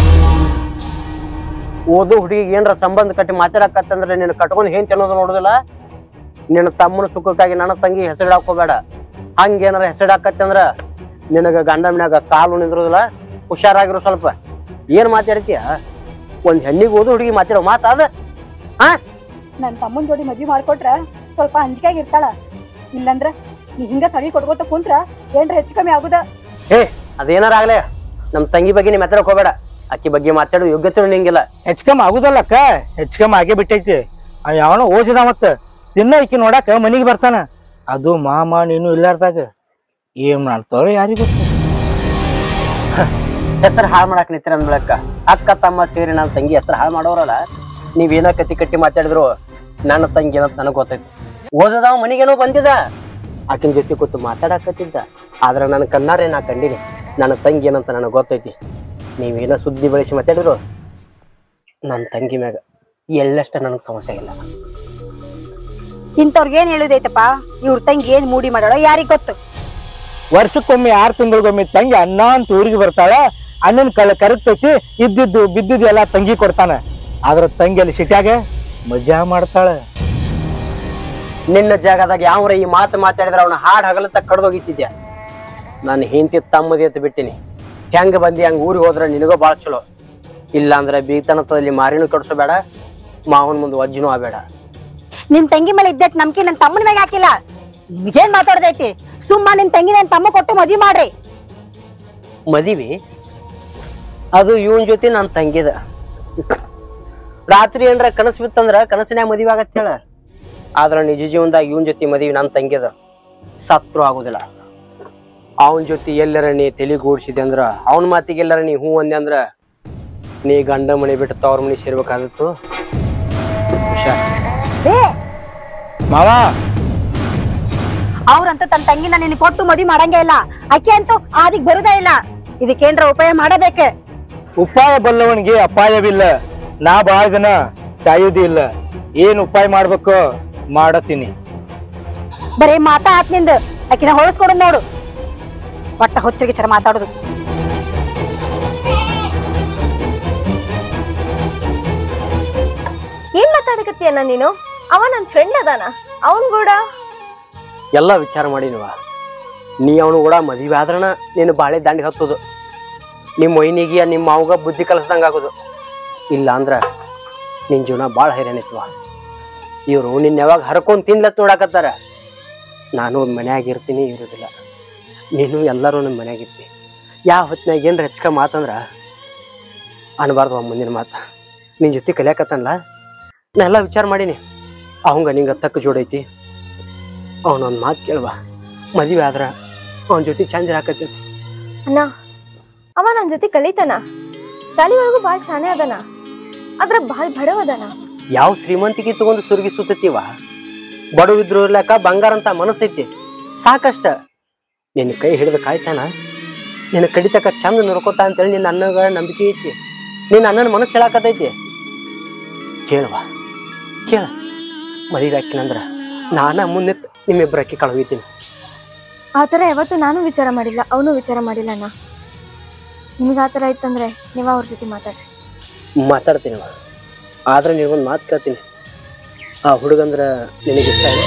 ಓದು ಹುಡುಗಿಗೆ ಏನ್ರ ಸಂಬಂಧ ಕಟ್ಟಿ ಮಾತಾಡಕತ್ತಂದ್ರೆ ನಿನ್ನ ಕಟ್ಕೊಂಡು ಏನ್ ತಿನ್ನೋದು ನೋಡುದಿಲ್ಲ ನಿನ್ನ ತಮ್ಮನ ಸುಖಕ್ಕಾಗಿ ನನ್ನ ತಂಗಿ ಹೆಸರಿಡಾಕ್ ಹೋಗ್ಬೇಡ ಹಂಗೇನಾರ ಹೆಸರಿಡಾಕತ್ತಂದ್ರ ನಿನಗ ಗಂಡ ಮನ್ಯಾಗ ಕಾಲು ನಿಂದ್ರೋದಿಲ್ಲ ಹುಷಾರಾಗಿರು ಸ್ವಲ್ಪ ಏನ್ ಮಾತಾಡ್ತೀಯ ಒಂದ್ ಹೆಣ್ಣಿಗೆ ಓದು ಹುಡುಗಿ ಮಾತಾಡೋ ಮಾತಾದ ನನ್ ತಮ್ಮನ್ ಜೋಡಿ ಮದ್ವಿ ಮಾಡ್ಕೊಟ್ರ ಸ್ವಲ್ಪ ಅಂಜಿಕೆಯಾಗಿ ಇರ್ತಾಳ ಇಲ್ಲಂದ್ರ ನೀ ಹಿಂಗ ಸರಿ ಕೊಟ್ಕೋತ ಕುಂತ್ರ ಏನ್ರ ಹೆಚ್ಚು ಕಮ್ಮಿ ಆಗುದ ಏ ಅದೇನಾರ ಆಗ್ಲೇ ನಮ್ ತಂಗಿ ಬಗ್ಗೆ ನೀ ಮಾತಾಡಕ್ ಹೋಗ್ಬೇಡ ಅಕ್ಕಿ ಬಗ್ಗೆ ಮಾತಾಡೋ ಯೋಗ್ಯತೆ ನಿಂಗಿಲ್ಲ ಹೆಚ್ಕಮ್ ಆಗುದಲ್ಲಕ್ಕ ಹೆಚ್ಕಮ್ ಆಗೇ ಬಿಟ್ಟೈತಿ ಅವ ಯಾವನೋ ಓದಿದ ಮತ್ತ ದಿನ ಈಕಿ ನೋಡಾಕ ಮನಿಗೆ ಬರ್ತಾನ ಅದು ಮಾಮ ನೀನು ಇಲ್ಲಾರ್ದಾಗ ಏನ್ ಮಾಡ್ತಾರೋ ಯಾರಿಗೂ ಗೊತ್ತು ಹೆಸರು ಹಾಳು ಮಾಡಕ್ ನಿಂತಿರ ಅಂದ್ಬಿಳಕ್ಕ ಅಕ್ಕ ತಮ್ಮ ಸೇರಿ ನನ್ನ ತಂಗಿ ಹೆಸರು ಹಾಳು ಮಾಡೋರಲ್ಲ ನೀವೇನ ಕತಿ ಕಟ್ಟಿ ಮಾತಾಡಿದ್ರು ನನ್ನ ತಂಗಿ ಏನಂತ ನನಗೆ ಗೊತ್ತೈತಿ ಓದದವ ಮನಿಗೇನೋ ಬಂದಿದ ಆಕಿನ ಜೊತೆ ಕೂತು ಮಾತಾಡಕತ್ತಿದ್ದ ಆದ್ರೆ ನನ್ನ ಕಣ್ಣಾರೆ ನಾ ಕಂಡಿನಿ ನನ್ನ ತಂಗಿ ಏನಂತ ನನಗೆ ಗೊತ್ತೈತಿ ನೀವೇನೋ ಸುದ್ದಿ ಬೆಳೆಸಿ ಮಾತಾಡಿದ್ರು ನನ್ನ ತಂಗಿ ಮ್ಯಾಗ ಎಲ್ಲಷ್ಟ ನನಗೆ ಸಮಸ್ಯೆ ಇಲ್ಲ ಇಂಥವ್ರಿಗೆ ಏನ್ ಹೇಳುದೈತಪ್ಪ ಇವ್ರ ತಂಗಿ ಏನ್ ಮೂಡಿ ಮಾಡಾಳೋ ಯಾರಿಗ್ ಗೊತ್ತು ವರ್ಷಕ್ಕೊಮ್ಮೆ ಆರು ತಿಂಗಳಿಗೊಮ್ಮೆ ತಂಗಿ ಅನ್ನ ಅಂತ ಊರಿಗೆ ಬರ್ತಾಳ ಅಣ್ಣನ ಕಳ ಕರಗ್ತೈತಿ ಇದ್ದಿದ್ದು ಬಿದ್ದಿದ್ದು ಎಲ್ಲ ತಂಗಿ ಕೊಡ್ತಾನ ಆದ್ರ ತಂಗಿ ಅಲ್ಲಿ ಸಿಟ್ಯಾಗ ಮಜಾ ಮಾಡ್ತಾಳ ನಿನ್ನ ಜಾಗದಾಗ ಯಾವ್ರ ಈ ಮಾತು ಮಾತಾಡಿದ್ರೆ ಅವನ ಹಾಡು ಹಗಲತ್ತ ಕಡ್ದೋಗಿತ್ತಿದ್ದೆ ನಾನು ಹಿಂತಿ ತಮ್ಮದಿ ಅಂತ ಬಿಟ್ಟಿನಿ ಹೆಂಗ ಬಂದಿ ಹಂಗ ಊರಿಗೆ ಹೋದ್ರೆ ನಿನಗೋ ಭಾಳ ಚಲೋ ಇಲ್ಲ ಅಂದ್ರೆ ಬೀಗ್ತನತದಲ್ಲಿ ಮಾರಿನೂ ಕಟ್ಸೋಬೇಡ ಮಾವನ ಮುಂದೆ ವಜ್ಜನೂ ಆಗಬೇಡ ನಿನ್ ತಂಗಿ ಮೇಲೆ ಇದ್ದಟ್ ನಂಬಿಕೆ ನನ್ ತಮ್ಮನ ಮ್ಯಾಗ ಹಾಕಿಲ್ಲ ನಿಮ್ಗೇನ್ ಮಾತಾಡ್ದೈತಿ ಸುಮ್ಮ ನಿನ್ ತಂಗಿ ನನ್ ತಮ್ಮ ಕೊಟ್ಟು ಮದ್ವಿ ಮಾಡ್ರಿ ಮದಿವಿ ಅದು ಇವನ್ ಜೊತೆ ನನ್ನ ತಂಗಿದ ರಾತ್ರಿ ಏನ್ರ ಕನಸು ಬಿತ್ತಂದ್ರ ಕನಸಿನ್ಯಾಗ ಮದುವೆ ಆಗತ್ತ ಹೇಳ ಆದ್ರ ನಿಜ ಜೀವನದಾಗ ಇವನ್ ಜೊತೆ ಮದುವೆ ನನ್ನ ತಂಗಿದ ಸತ್ರು ಆಗುದಿಲ್ಲ ಅವನ ಜೊತೆ ಎಲ್ಲರ ನೀ ತಲೆಗೂಡ್ಸಿದೆ ಅಂದ್ರ ಅವನ ಮಾತಿಗೆ ಎಲ್ಲರ ನೀ ಹೂ ಅಂದೆ ಅಂದ್ರ ನೀ ಗಂಡ ಮನೆ ಬಿಟ್ಟು ತವ್ರ ಮನೆ ಸೇರ್ಬೇಕಾದಿತ್ತು ಹುಷಾರ್ ಮಾವ ಅವ್ರಂತ ತನ್ನ ತಂಗಿನ ನಿನ್ ಕೊಟ್ಟು ಮದ್ವಿ ಮಾಡಂಗೇ ಇಲ್ಲ ಅಕ್ಕಿ ಅಂತೂ ಆದಿಗ್ ಬರುದೇ ಇಲ್ಲ ಇದಕ್ಕೇನ್ರ ಉಪಾಯ ಮಾಡಬೇಕೆ ಉಪಾಯ ಬಲ್ಲವನಿಗೆ ಅಪಾಯವಿಲ್ಲ ನಾ ಬಾಳ ದಿನ ಕಾಯುವುದಿಲ್ಲ ಏನ್ ಉಪಾಯ ಮಾಡ್ಬೇಕು ಮಾಡತೀನಿ ಬರೀ ಮಾತಾ ಆತ್ ನಿಂದ ಆಕಿನ ಹೊಳಸ್ಕೊಡು ನೋಡು ಒಟ್ಟ ಹೊಚ್ಚಿಗೆ ಚರ ಮಾತಾಡುದು ಏನ್ ಮಾತಾಡಕತ್ತೀಯಣ್ಣ ನೀನು ಅವ ನನ್ ಫ್ರೆಂಡ್ ಅದಾನ ಅವನ್ ಕೂಡ ಎಲ್ಲ ವಿಚಾರ ಮಾಡಿನವ ನೀ ಅವನು ಕೂಡ ಮದುವೆ ಆದ್ರಣ ನೀನು ಬಾಳೆ ದಾಂಡಿ ಹತ್ತೋದು ನಿಮ್ಮ ಒಯ್ನಿಗೆ ನಿಮ್ಮ ಮಾವಗ ಬುದ್ಧಿ ಕಲಿಸ್ದಂಗೆ ಆಗೋದು ಇಲ್ಲ ಅಂದ್ರ ನಿನ್ನ ಜೀವನ ಭಾಳ ಹೈರಾಣಿತ್ವ ಇವರು ನಿನ್ನ ಯಾವಾಗ ಹರ್ಕೊಂಡು ತಿನ್ಲತ್ ನೋಡಾಕತ್ತಾರ ನಾನು ಮನ್ಯಾಗ ಇರ್ತೀನಿ ಇರೋದಿಲ್ಲ ನೀನು ಎಲ್ಲರೂ ನಮ್ಮ ಮನ್ಯಾಗ ಇರ್ತಿ ಯಾವ ಹೊತ್ತಿನಾಗ ಏನ್ರ ಹೆಚ್ಚಕ ಮಾತಂದ್ರ ಅನ್ಬಾರ್ದು ಆ ಮುಂದಿನ ಮಾತು ನಿನ್ನ ಜೊತೆ ಕಲಿಯಾಕತ್ತಲ್ಲ ನಾ ಎಲ್ಲ ವಿಚಾರ ಮಾಡೀನಿ ಅವಂಗ ನಿಂಗೆ ತಕ್ಕ ಜೋಡೈತಿ ಅವನೊಂದು ಮಾತು ಕೇಳುವ ಮದುವೆ ಆದ್ರ ಅವನ ಜೊತೆ ಚಂದ ಹಾಕತಿ ಅಣ್ಣ ಅವ ನನ್ ಜೊತೆ ಕಲಿತಾನ ಸಾಲಿ ಒಳಗೂ ಬಾಳ್ ಶಾನೆ ಅದಾನ ಆದ್ರ ಬಾಳ್ ಬಡವ ಅದಾನ ಯಾವ ಶ್ರೀಮಂತಿಗೆ ತಗೊಂಡು ಸುರುಗಿ ಸುತ್ತತೀವ ಬಡವಿದ್ರು ಇರ್ಲಾಕ ಬಂಗಾರ ಅಂತ ಮನಸ್ಸೈತಿ ಸಾಕಷ್ಟ ನಿನ್ನ ಕೈ ಹಿಡಿದು ಕಾಯ್ತಾನ ನಿನ್ನ ಕಡಿತಕ್ಕ ಚಂದ ನೋಡ್ಕೋತ ಅಂತೇಳಿ ನಿನ್ನ ಅನ್ನಗ ನಂಬಿಕೆ ಐತಿ ನಿನ್ನ ಅಣ್ಣನ ಮನಸ್ಸು ಹೇಳಾಕತೈತಿ ಕೇಳುವ ಕೇಳ ಮದುವೆ ಹಾಕಿನಂದ್ರ ನಾನ ಮುಂದೆ ನಿಮ್ಮಿಬ್ಬರ ಅಕ್ಕಿ ಕಳೋಗಿದ್ದೀನಿ ಆತರ ಯಾವತ್ತು ನಾನು ವಿಚಾರ ಮಾಡಿಲ್ಲ ಅವನು ವಿಚಾರ ಮಾಡಿಲ್ಲ ಅಣ್ಣ ನಿಮ್ಗೆ ಆತರ ಇತ್ತಂದ್ರೆ ನೀವ ಅವ್ರ ಜೊತೆ ಮಾತಾಡ್ರಿ ಮಾತಾಡ್ತೀನಿ ಅವ. ಆದ್ರೆ ನಿನಗೊಂದು ಮಾತು ಕೇಳ್ತೀನಿ ಆ ಹುಡುಗಂದ್ರ ನಿನಗೆ ಇಷ್ಟ ಇಲ್ಲ?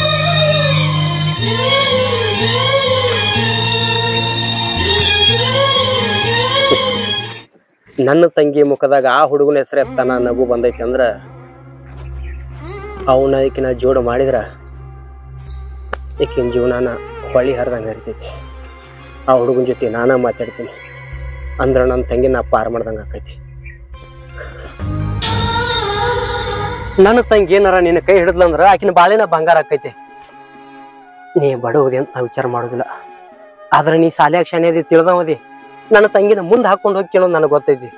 ನನ್ನ ತಂಗಿ ಮುಖದಾಗ ಆ ಹುಡುಗನ ಹೆಸರು ಎತ್ತಾನ ನಗು ಬಂದೈತಿ ಅಂದ್ರ ಅವನ ಈಕಿನ ಜೋಡು ಮಾಡಿದ್ರ ಈಕಿನ ಜೀವನಾನ ಹೊಳಿ ಹರಿದಂಗೆ ಇರ್ತೈತಿ ಆ ಹುಡುಗನ ಜೊತೆ ನಾನ ಮಾತಾಡ್ತೀನಿ ಅಂದ್ರ ನನ್ನ ತಂಗಿ ನಾ ಪಾರ್ ಮಾಡ್ದಂಗೆ ಆಕೈತಿ ನನ್ನ ತಂಗಿ ಏನಾರ ನಿನ್ನ ಕೈ ಹಿಡಿದ್ಲಂದ್ರ ಆಕಿನ ಬಾಳೆನ ಬಂಗಾರ ಆಕೈತಿ ನೀ ಬಡವದಿ ಅಂತ ನಾ ವಿಚಾರ ಮಾಡೋದಿಲ್ಲ ಆದ್ರೆ ನೀ ಸಾಲ್ಯಾಗ ಶಾನ್ಯದಿ ತಿಳಿದವದಿ ನನ್ನ ತಂಗಿನ ಮುಂದೆ ಹಾಕೊಂಡು ಹೋಗಿ ಕೇಳೋದು ನನಗೆ ಗೊತ್ತೈತಿ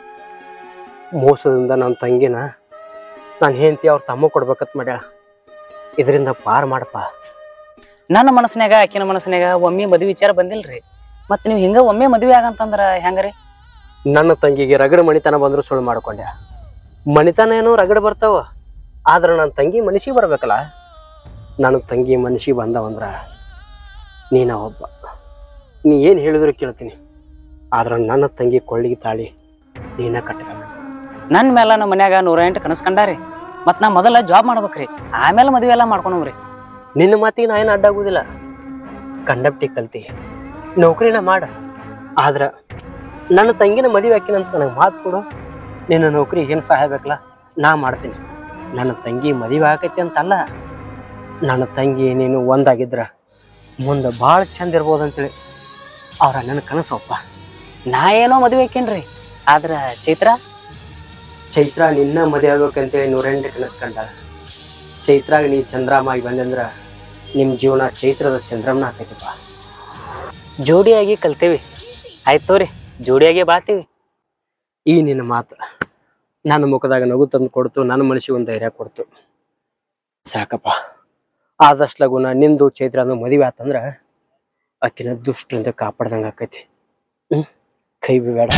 ಮೋಸದಿಂದ ನನ್ನ ತಂಗಿನ ನಾನು ಹೆಂಡತಿ ಅವ್ರ ತಮ್ಮ ಕೊಡ್ಬೇಕತ್ ಮಾಡ್ಯಾಳ ಇದರಿಂದ ಪಾರ್ ಮಾಡಪ್ಪ ನನ್ನ ಮನಸ್ಸಿನಾಗ ಆಕಿನ ಮನಸ್ಸಿನಾಗ ಒಮ್ಮೆ ಮದ್ವಿ ವಿಚಾರ ಬಂದಿಲ್ರಿ ಮತ್ ನೀವ್ ಹಿಂಗ ಒಮ್ಮೆ ಮದ್ವಿ ಆಗಂತಂದ್ರ ಹೆಂಗ್ರಿ ನನ್ನ ತಂಗಿಗೆ ರಗಡ ಮಣಿತನ ಬಂದ್ರು ಸುಳ್ಳು ಮಾಡ್ಕೊಂಡೆ ಮಣಿತನ ಏನೋ ರಗಡ ಬರ್ತಾವ ಆದ್ರೆ ನನ್ನ ತಂಗಿ ಮನಸ್ಸಿಗೆ ಬರ್ಬೇಕಲ್ಲ ನನ್ನ ತಂಗಿ ಮನಸ್ಸಿಗೆ ಬಂದವಂದ್ರ ನೀನ ಒಬ್ಬ ನೀ ಏನು ಹೇಳಿದ್ರು ಕೇಳ್ತೀನಿ ಆದ್ರೆ ನನ್ನ ತಂಗಿ ಕೊಳ್ಳಿಗೆ ತಾಳಿ ನೀನ ಕಟ್ಟಬೇಕು ನನ್ ಮೇಲೆ ನಮ್ಮ ಮನ್ಯಾಗ ನೂರ ಎಂಟು ಕನಸ್ ಕಂಡಾರಿ ಮತ್ ನಾ ಮೊದಲ ಜಾಬ್ ಮಾಡ್ಬೇಕ್ರಿ ಆಮೇಲೆ ಮದ್ವಿ ಎಲ್ಲ ಮಾಡ್ಕೊಂಡ್ರಿ ನಿನ್ನ ಮಾತಿಗೆ ನಾ ಏನು ಅಡ್ಡಾಗುದಿಲ್ಲ ಕಂಡಪ್ಟಿ ಕಲ್ತಿ ನೌಕರಿನ ಮಾಡ ಆದ್ರ ನನ್ನ ತಂಗಿನ ಮದುವೆ ಹಾಕಿನಂತ ನನಗೆ ಮಾತು ಕೊಡು ನಿನ್ನ ನೌಕರಿ ಏನು ಸಹಾಯ ಬೇಕಲ್ಲ ನಾ ಮಾಡ್ತೀನಿ ನನ್ನ ತಂಗಿ ಮದುವೆ ಆಕೈತಿ ಅಂತಲ್ಲ ನನ್ನ ತಂಗಿ ನೀನು ಒಂದಾಗಿದ್ರ ಮುಂದೆ ಭಾಳ ಚಂದ ಇರ್ಬೋದು ಅಂತೇಳಿ ಅವ್ರ ನನ್ನ ಕನಸಪ್ಪ ನಾ ಏನೋ ಮದ್ವಿ ಹಾಕೇನ್ರಿ ಆದ್ರ ಚೈತ್ರ ಚೈತ್ರ ನಿನ್ನ ಮದುವೆ ಆಗ್ಬೇಕಂತೇಳಿ ನೂರೆಂಟು ಕನಸ್ಕೊಂಡ ಚೈತ್ರಾಗ ನೀ ಚಂದ್ರಾಮಾಗಿ ಬಂದಂದ್ರ ನಿಮ್ಮ ಜೀವನ ಚೈತ್ರದ ಚಂದ್ರಮ್ನ ಆಕೈತಿಪ್ಪ ಜೋಡಿಯಾಗಿ ಕಲ್ತೇವಿ ಆಯ್ತು ತೋರಿ ಜೋಡಿಯಾಗಿ ಬಾಳ್ತೀವಿ ಈ ನಿನ್ನ ಮಾತು ನನ್ನ ಮುಖದಾಗ ನಗು ತಂದು ಕೊಡ್ತು ನನ್ನ ಮನಸ್ಸಿಗೆ ಒಂದು ಧೈರ್ಯ ಕೊಡ್ತು ಸಾಕಪ್ಪ ಆದಷ್ಟು ಲಗುನ ನಿಂದು ಚೈತ್ರ ಮದುವೆ ಆತಂದ್ರ ಆಕಿನ ದುಷ್ಟರಿಂದ ಕಾಪಾಡ್ದಂಗೆ ಆಕೈತಿ ಹ್ಮ್ ಕೈ ಬೇಡ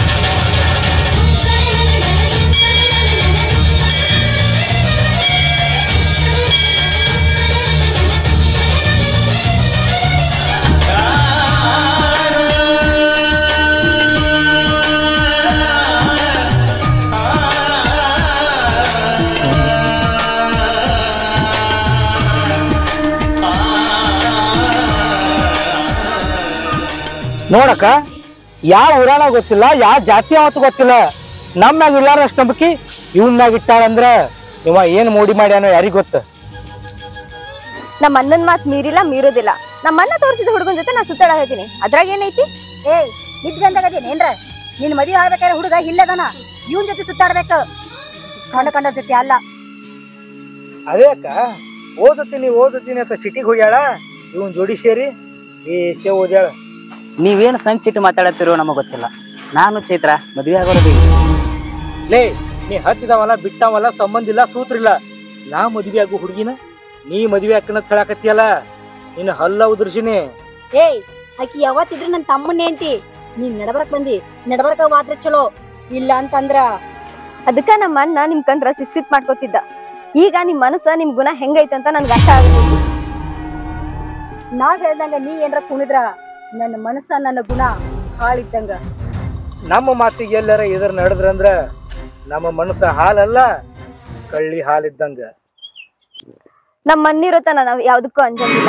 ನೋಡಕ್ಕ ಯಾವ ಊರಾನ ಗೊತ್ತಿಲ್ಲ ಯಾವ ಜಾತಿ ಅವತ್ತು ಗೊತ್ತಿಲ್ಲ ನಮ್ಮ ಮ್ಯಾಗ ಇಲ್ಲಾರಷ್ಟು ನಂಬಿಕೆ ಇವನ್ ಮ್ಯಾಗ ಇಟ್ಟಾಳಂದ್ರ ಇವ ಏನ್ ಮೋಡಿ ಮಾಡ್ಯಾನೋ ಯಾರಿಗ್ ಗೊತ್ತ ನಮ್ಮ ಅಣ್ಣನ್ ಮಾತ್ ಮೀರಿಲ್ಲ ಮೀರೋದಿಲ್ಲ ನಮ್ಮ ಅಣ್ಣ ತೋರಿಸಿದ ಹುಡುಗನ ಜೊತೆ ನಾ ಸುತ್ತಾಡಕತ್ತೀನಿ ಅದ್ರಾಗ ಏನೈತಿ ಏಯ್ ನಿದ್ಗಂದಾಗದೇನ್ ಏನ್ರ ನಿನ್ ಮದುವೆ ಆಗ್ಬೇಕಾದ್ರೆ ಹುಡುಗ ಇಲ್ಲದನ ಇವನ್ ಜೊತೆ ಸುತ್ತಾಡ್ಬೇಕು ಕಂಡ ಕಂಡ ಜೊತೆ ಅಲ್ಲ ಅದೇ ಅಕ್ಕ ಓದತೀನಿ ಓದತೀನಿ ಅಂತ ಸಿಟಿಗೆ ಹೋಗ್ಯಾಳ ಇವನ್ ಜೋಡಿ ಸೇರಿ ಬೇಷೆ ಓದ್ಯಾಳ ನೀವೇನು ಸಂಚಿಟ್ಟು ಮಾತಾಡತ್ತಿರೋ ನಮಗೆ ಗೊತ್ತಿಲ್ಲ ನಾನು ಚೈತ್ರ ಮದುವೆ ಆಗೋದು ಲೇ ನೀ ಹತ್ತಿದವಲ್ಲ ಬಿಟ್ಟವಲ್ಲ ಸಂಬಂಧ ಇಲ್ಲ ಸೂತ್ರಿಲ್ಲ ನಾ ಮದ್ವೆ ಆಗು ಹುಡುಗಿನ ನೀ ಮದ್ವೆ ಅಕ್ಕನ ಹೇಳಕತ್ತಿಯಲ್ಲ ನಿನ್ನ ಹಲ್ಲ ಉದುರ್ಸಿನಿ ಏಯ್ ಆಕಿ ಯಾವತ್ತಿದ್ರು ನನ್ ತಮ್ಮನ್ನೇ ಅಂತಿ ನೀನ್ ನಡಬರಕ್ ಬಂದಿ ನಡಬರಕ ಮಾತ್ರ ಚಲೋ ಇಲ್ಲ ಅಂತಂದ್ರ ಅದಕ್ಕ ನಮ್ಮ ಅಣ್ಣ ನಿಮ್ ಕಂಡ್ರ ಸಿಟ್ ಸಿಟ್ ಮಾಡ್ಕೊತಿದ್ದ ಈಗ ನಿಮ್ ಮನಸ್ಸ ನಿಮ್ ಗುಣ ಹೆಂಗೈತೆ ಅಂತ ನನ್ಗೆ ಅರ್ಥ ಆಗಬೇಕು ನಾ ಹೇಳ್ದಂಗ ನೀ ಏನ್ರ ಕುಣಿದ್ರ ನನ್ನ ಮನಸ್ಸ ನನ್ನ ಗುಣ ಹಾಳಿದ್ದಂಗ ನಮ್ಮ ಮಾತಿಗೆ ಎಲ್ಲರ ಎದುರು ನಡೆದ್ರಂದ್ರ ನಮ್ಮ ಮನಸ್ಸ ಹಾಲಲ್ಲ ಕಳ್ಳಿ ಹಾಲಿದ್ದಂಗ ನಮ್ಮ ಮಣ್ಣಿರೋ ತನ ನಾವ್ ಯಾವ್ದಕ್ಕೂ ಅಂಜಂಗಿಲ್ಲ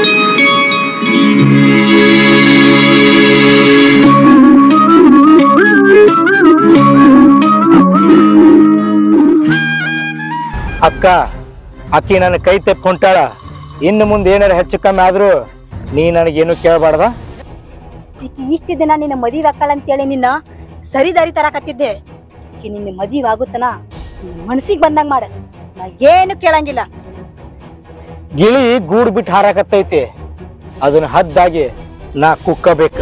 ಅಕ್ಕ ಅಕ್ಕಿ ನನ್ನ ಕೈ ತೆಪ್ಪ ಹೊಂಟಾಳ ಇನ್ನು ಮುಂದೆ ಏನಾರ ಹೆಚ್ಚು ಕಮ್ಮಿ ಆದ್ರೂ ನೀ ನನಗೇನು ಕೇಳಬಾರ್ದ ಈಕಿ ಇಷ್ಟ ದಿನ ನಿನ್ನ ಮದುವೆ ಆಕ್ಕಳ ಅಂತೇಳಿ ನಿನ್ನ ಸರಿ ದಾರಿ ತರಾಕತ್ತಿದ್ದೆ ಈಕಿ ನಿನ್ನ ಮದುವೆ ಆಗುತ್ತನ ಮನಸ್ಸಿಗೆ ಬಂದಂಗ ಮಾಡ ನಾ ಏನು ಕೇಳಂಗಿಲ್ಲ ಗಿಳಿ ಗೂಡು ಬಿಟ್ಟು ಹಾರಾಕತ್ತೈತಿ ಅದನ್ನ ಹದ್ದಾಗಿ ನಾ ಕುಕ್ಕಬೇಕು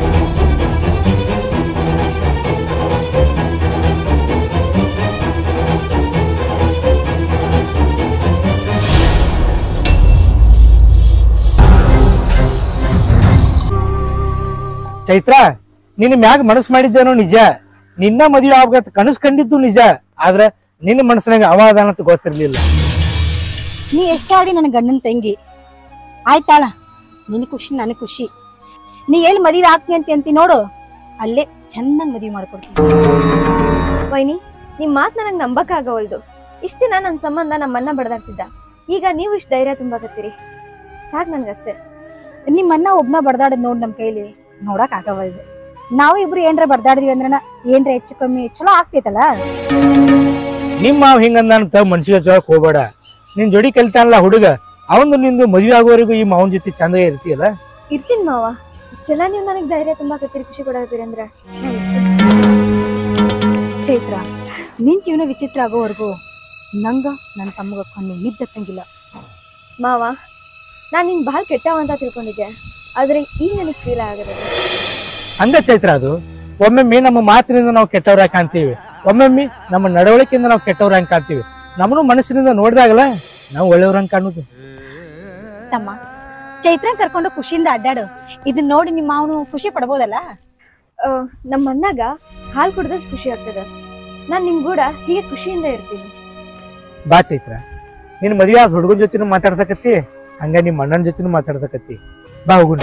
ಚೈತ್ರ ನಿನ್ನ ಮ್ಯಾಗ ಮನಸ್ಸು ಮಾಡಿದ್ದೇನೋ ನಿಜ ನಿನ್ನ ಮದುವೆ ಆಗ್ಬೇಕಂತ ಕನಸು ಕಂಡಿದ್ದು ನಿಜ ಆದ್ರೆ ನಿನ್ನ ಮನಸ್ಸಿನಾಗ ಅವಾದಾನ ಅಂತ ಗೊತ್ತಿರ್ಲಿಲ್ಲ ನೀ ಎಷ್ಟ ಆಡಿ ನನ್ನ ಗಂಡನ ತಂಗಿ ಆಯ್ತಾಳ ನಿನ್ ಖುಷಿ ನನ್ನ ಖುಷಿ ನೀ ಎಲ್ಲಿ ಮದುವೆ ಆಗ್ತಿ ಅಂತ ಅಂತಿ ನೋಡು ಅಲ್ಲೇ ಚಂದಂಗ್ ಮದುವೆ ಮಾಡ್ಕೊಡ್ತೀನಿ ವೈನಿ ನಿಮ್ ಮಾತ್ ನನಗ್ ನಂಬಕ್ ಆಗವಲ್ದು ಇಷ್ಟ ದಿನ ನನ್ ಸಂಬಂಧ ನಮ್ಮನ್ನ ಬಡದಾಡ್ತಿದ್ದ ಈಗ ನೀವು ಇಷ್ಟ ಧೈರ್ಯ ತುಂಬಾಕತ್ತೀರಿ ಸಾಕ್ ನನ್ಗಷ್ಟೇ ನಿಮ್ಮ ಅಣ್ಣ ಒಬ್ನ ಬಡ್ದಾಡದ್ ನೋಡ್ ನಮ್ ಕೈಲಿ ನೋಡಕ್ ಆಗವಲ್ದು ನಾವು ಇಬ್ರು ಏನ್ರ ಬಡ್ದಾಡಿದ್ವಿ ಅಂದ್ರನ ಏನ್ರ ಹೆಚ್ಚು ಕಮ್ಮಿ ಚಲೋ ಆಗ್ತೈತಲ್ಲ ನಿಮ್ಮ ಮಾವ್ ಹಿಂಗಂದ ಅಂತ ಮನ್ಸಿಗೆ ಚೊಳಕ್ ಹೋಗ್ಬೇಡ ನಿನ್ ಜೋಡಿ ಕಲಿತಾನಲ್ಲ ಹುಡುಗ ಅವಂದು ನಿಂದು ಮದುವೆ ಆಗೋವರೆಗೂ ಈ ಮಾವನ್ ಜೊತೆ ಚಂದ ಇರ್ತೀಯಲ್ಲ ಇರ್ತೀನಿ ಮಾವ ಇಷ್ಟೆಲ್ಲ ನೀವು ನನಗ್ ಧೈರ್ಯ ತುಂಬಾಕತ್ತೀರಿ ಖುಷಿ ಕೊಡಕತ್ತೀರಿ ಅಂದ್ರೆ ನಾ ಇರ್ತೀನಿ. ಚೈತ್ರ ನಿನ್ ಜೀವನ ವಿಚಿತ್ರ ಆಗೋವರೆಗೂ ನಂಗ ನನ್ನ ತಮ್ಮಗ ಕಣ್ಣು ನಿದ್ದತ್ತಂಗಿಲ್ಲ ಮಾವ ನಾನ್ ನಿನ್ ಬಹಳ ಕೆಟ್ಟವ ಅಂತ ತಿಳ್ಕೊಂಡಿದ್ದೆ ಆದ್ರೆ ಈಗ ನನಗ್ ಫೀಲ್ ಆಗದ ಹಂಗ ಚೈತ್ರ ಅದು ಒಮ್ಮೊಮ್ಮೆ ನಮ್ಮ ಮಾತಿನಿಂದ ನಾವು ಕೆಟ್ಟವ್ರ ಕಾಣ್ತೀವಿ ಒಮ್ಮೊಮ್ಮೆ ನಮ್ಮ ನಡವಳಿಕೆಯಿಂದ ನಾವು ಕೆಟ್ಟವ್ರ ಹಂಗ್ ಕಾಣ್ತೀವಿ ನಮ್ಮನ್ನು ಮನಸ್ಸಿನಿಂದ ನೋಡಿದಾಗಲ್ಲ ನಾವು ಒಳ್ಳೆಯವ್ರಂಗ್ ಕಾಣುದು ತಮ್ಮ ಚೈತ್ರ ಕರ್ಕೊಂಡು ಖುಷಿಯಿಂದ ಅಡ್ಡಾಡು ಇದನ್ನ ನೋಡಿ ನಿಮ್ಮ ಅವನು ಖುಷಿ ಪಡ್ಬೋದಲ್ಲ ನಮ್ಮ ಅಣ್ಣಗ ಹಾಲ್ ಕುಡ್ದಷ್ಟು ಖುಷಿ ಆಗ್ತದ ನಾನ್ ನಿಮ್ ಕೂಡ ಹೀಗೆ ಖುಷಿಯಿಂದ ಇರ್ತೀನಿ ಬಾ ಚೈತ್ರ ನಿನ್ ಮದುವೆ ಆದ ಹುಡುಗನ ಜೊತೆನೂ ಮಾತಾಡ್ಸಕತ್ತಿ ಹಂಗ ನಿಮ್ಮ ಅಣ್ಣನ ಜೊತೆನೂ ಮಾತಾಡ್ಸಕತ್ತಿ ಬಾ ಹೋಗುಣ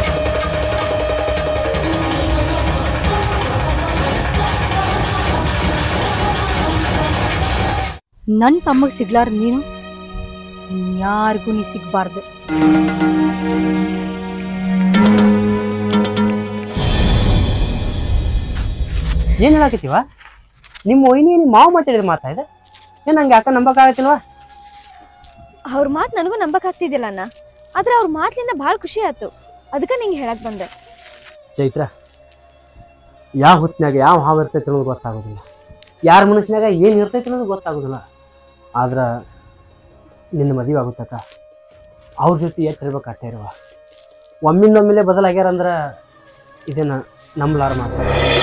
ನನ್ ತಮ್ಮಗ್ ಸಿಗ್ಲಾರ ನೀನು ಯಾರಿಗೂ ನೀ ಸಿಗ್ಬಾರ್ದು ಏನ್ ಹೇಳಕತ್ತೀವ ನಿಮ್ಮ ಒಯ್ನಿ ನಿಮ್ಮ ಮಾವು ಮಾತಾಡಿದ ಮಾತಾ ಇದೆ ಏನ್ ನಂಗೆ ಯಾಕ ನಂಬಕ್ಕಾಗತ್ತಿಲ್ವಾ ಅವ್ರ ಮಾತ್ ನನಗೂ ನಂಬಕ್ ಆಗ್ತಿದ್ದಿಲ್ಲ ಅಣ್ಣ ಆದ್ರೆ ಅವ್ರ ಮಾತ್ಲಿಂದ ಬಹಳ ಖುಷಿ ಆಯ್ತು ಅದಕ್ಕ ನಿಂಗೆ ಹೇಳಕ್ ಬಂದೆ ಚೈತ್ರ ಯಾವ ಹೊತ್ನ್ಯಾಗ ಯಾವ ಹಾವು ಇರ್ತೈತಿ ಅನ್ನೋದು ಗೊತ್ತಾಗೋದಿಲ್ಲ ಯಾರ ಮನಸ್ಸಿನಾಗ ಏನು ಇರ್ತೈತಿ ಅನ್ನೋದು ಗೊತ್ತಾಗೋದಿಲ್ಲ ಆದ್ರೆ ನಿನ್ನ ಮದುವೆ ಆಗುತ್ತಕ್ಕ ಅವ್ರ ಜೊತೆ ಎಷ್ಟು ಇರ್ಬೇಕು ಅಷ್ಟೇ ಇರುವ ಒಮ್ಮಿಂದೊಮ್ಮೆಲೆ ಬದಲಾಗ್ಯಾರ ಅಂದ್ರೆ ಇದನ್ನ ನಂಬಲಾರ ಮಾತು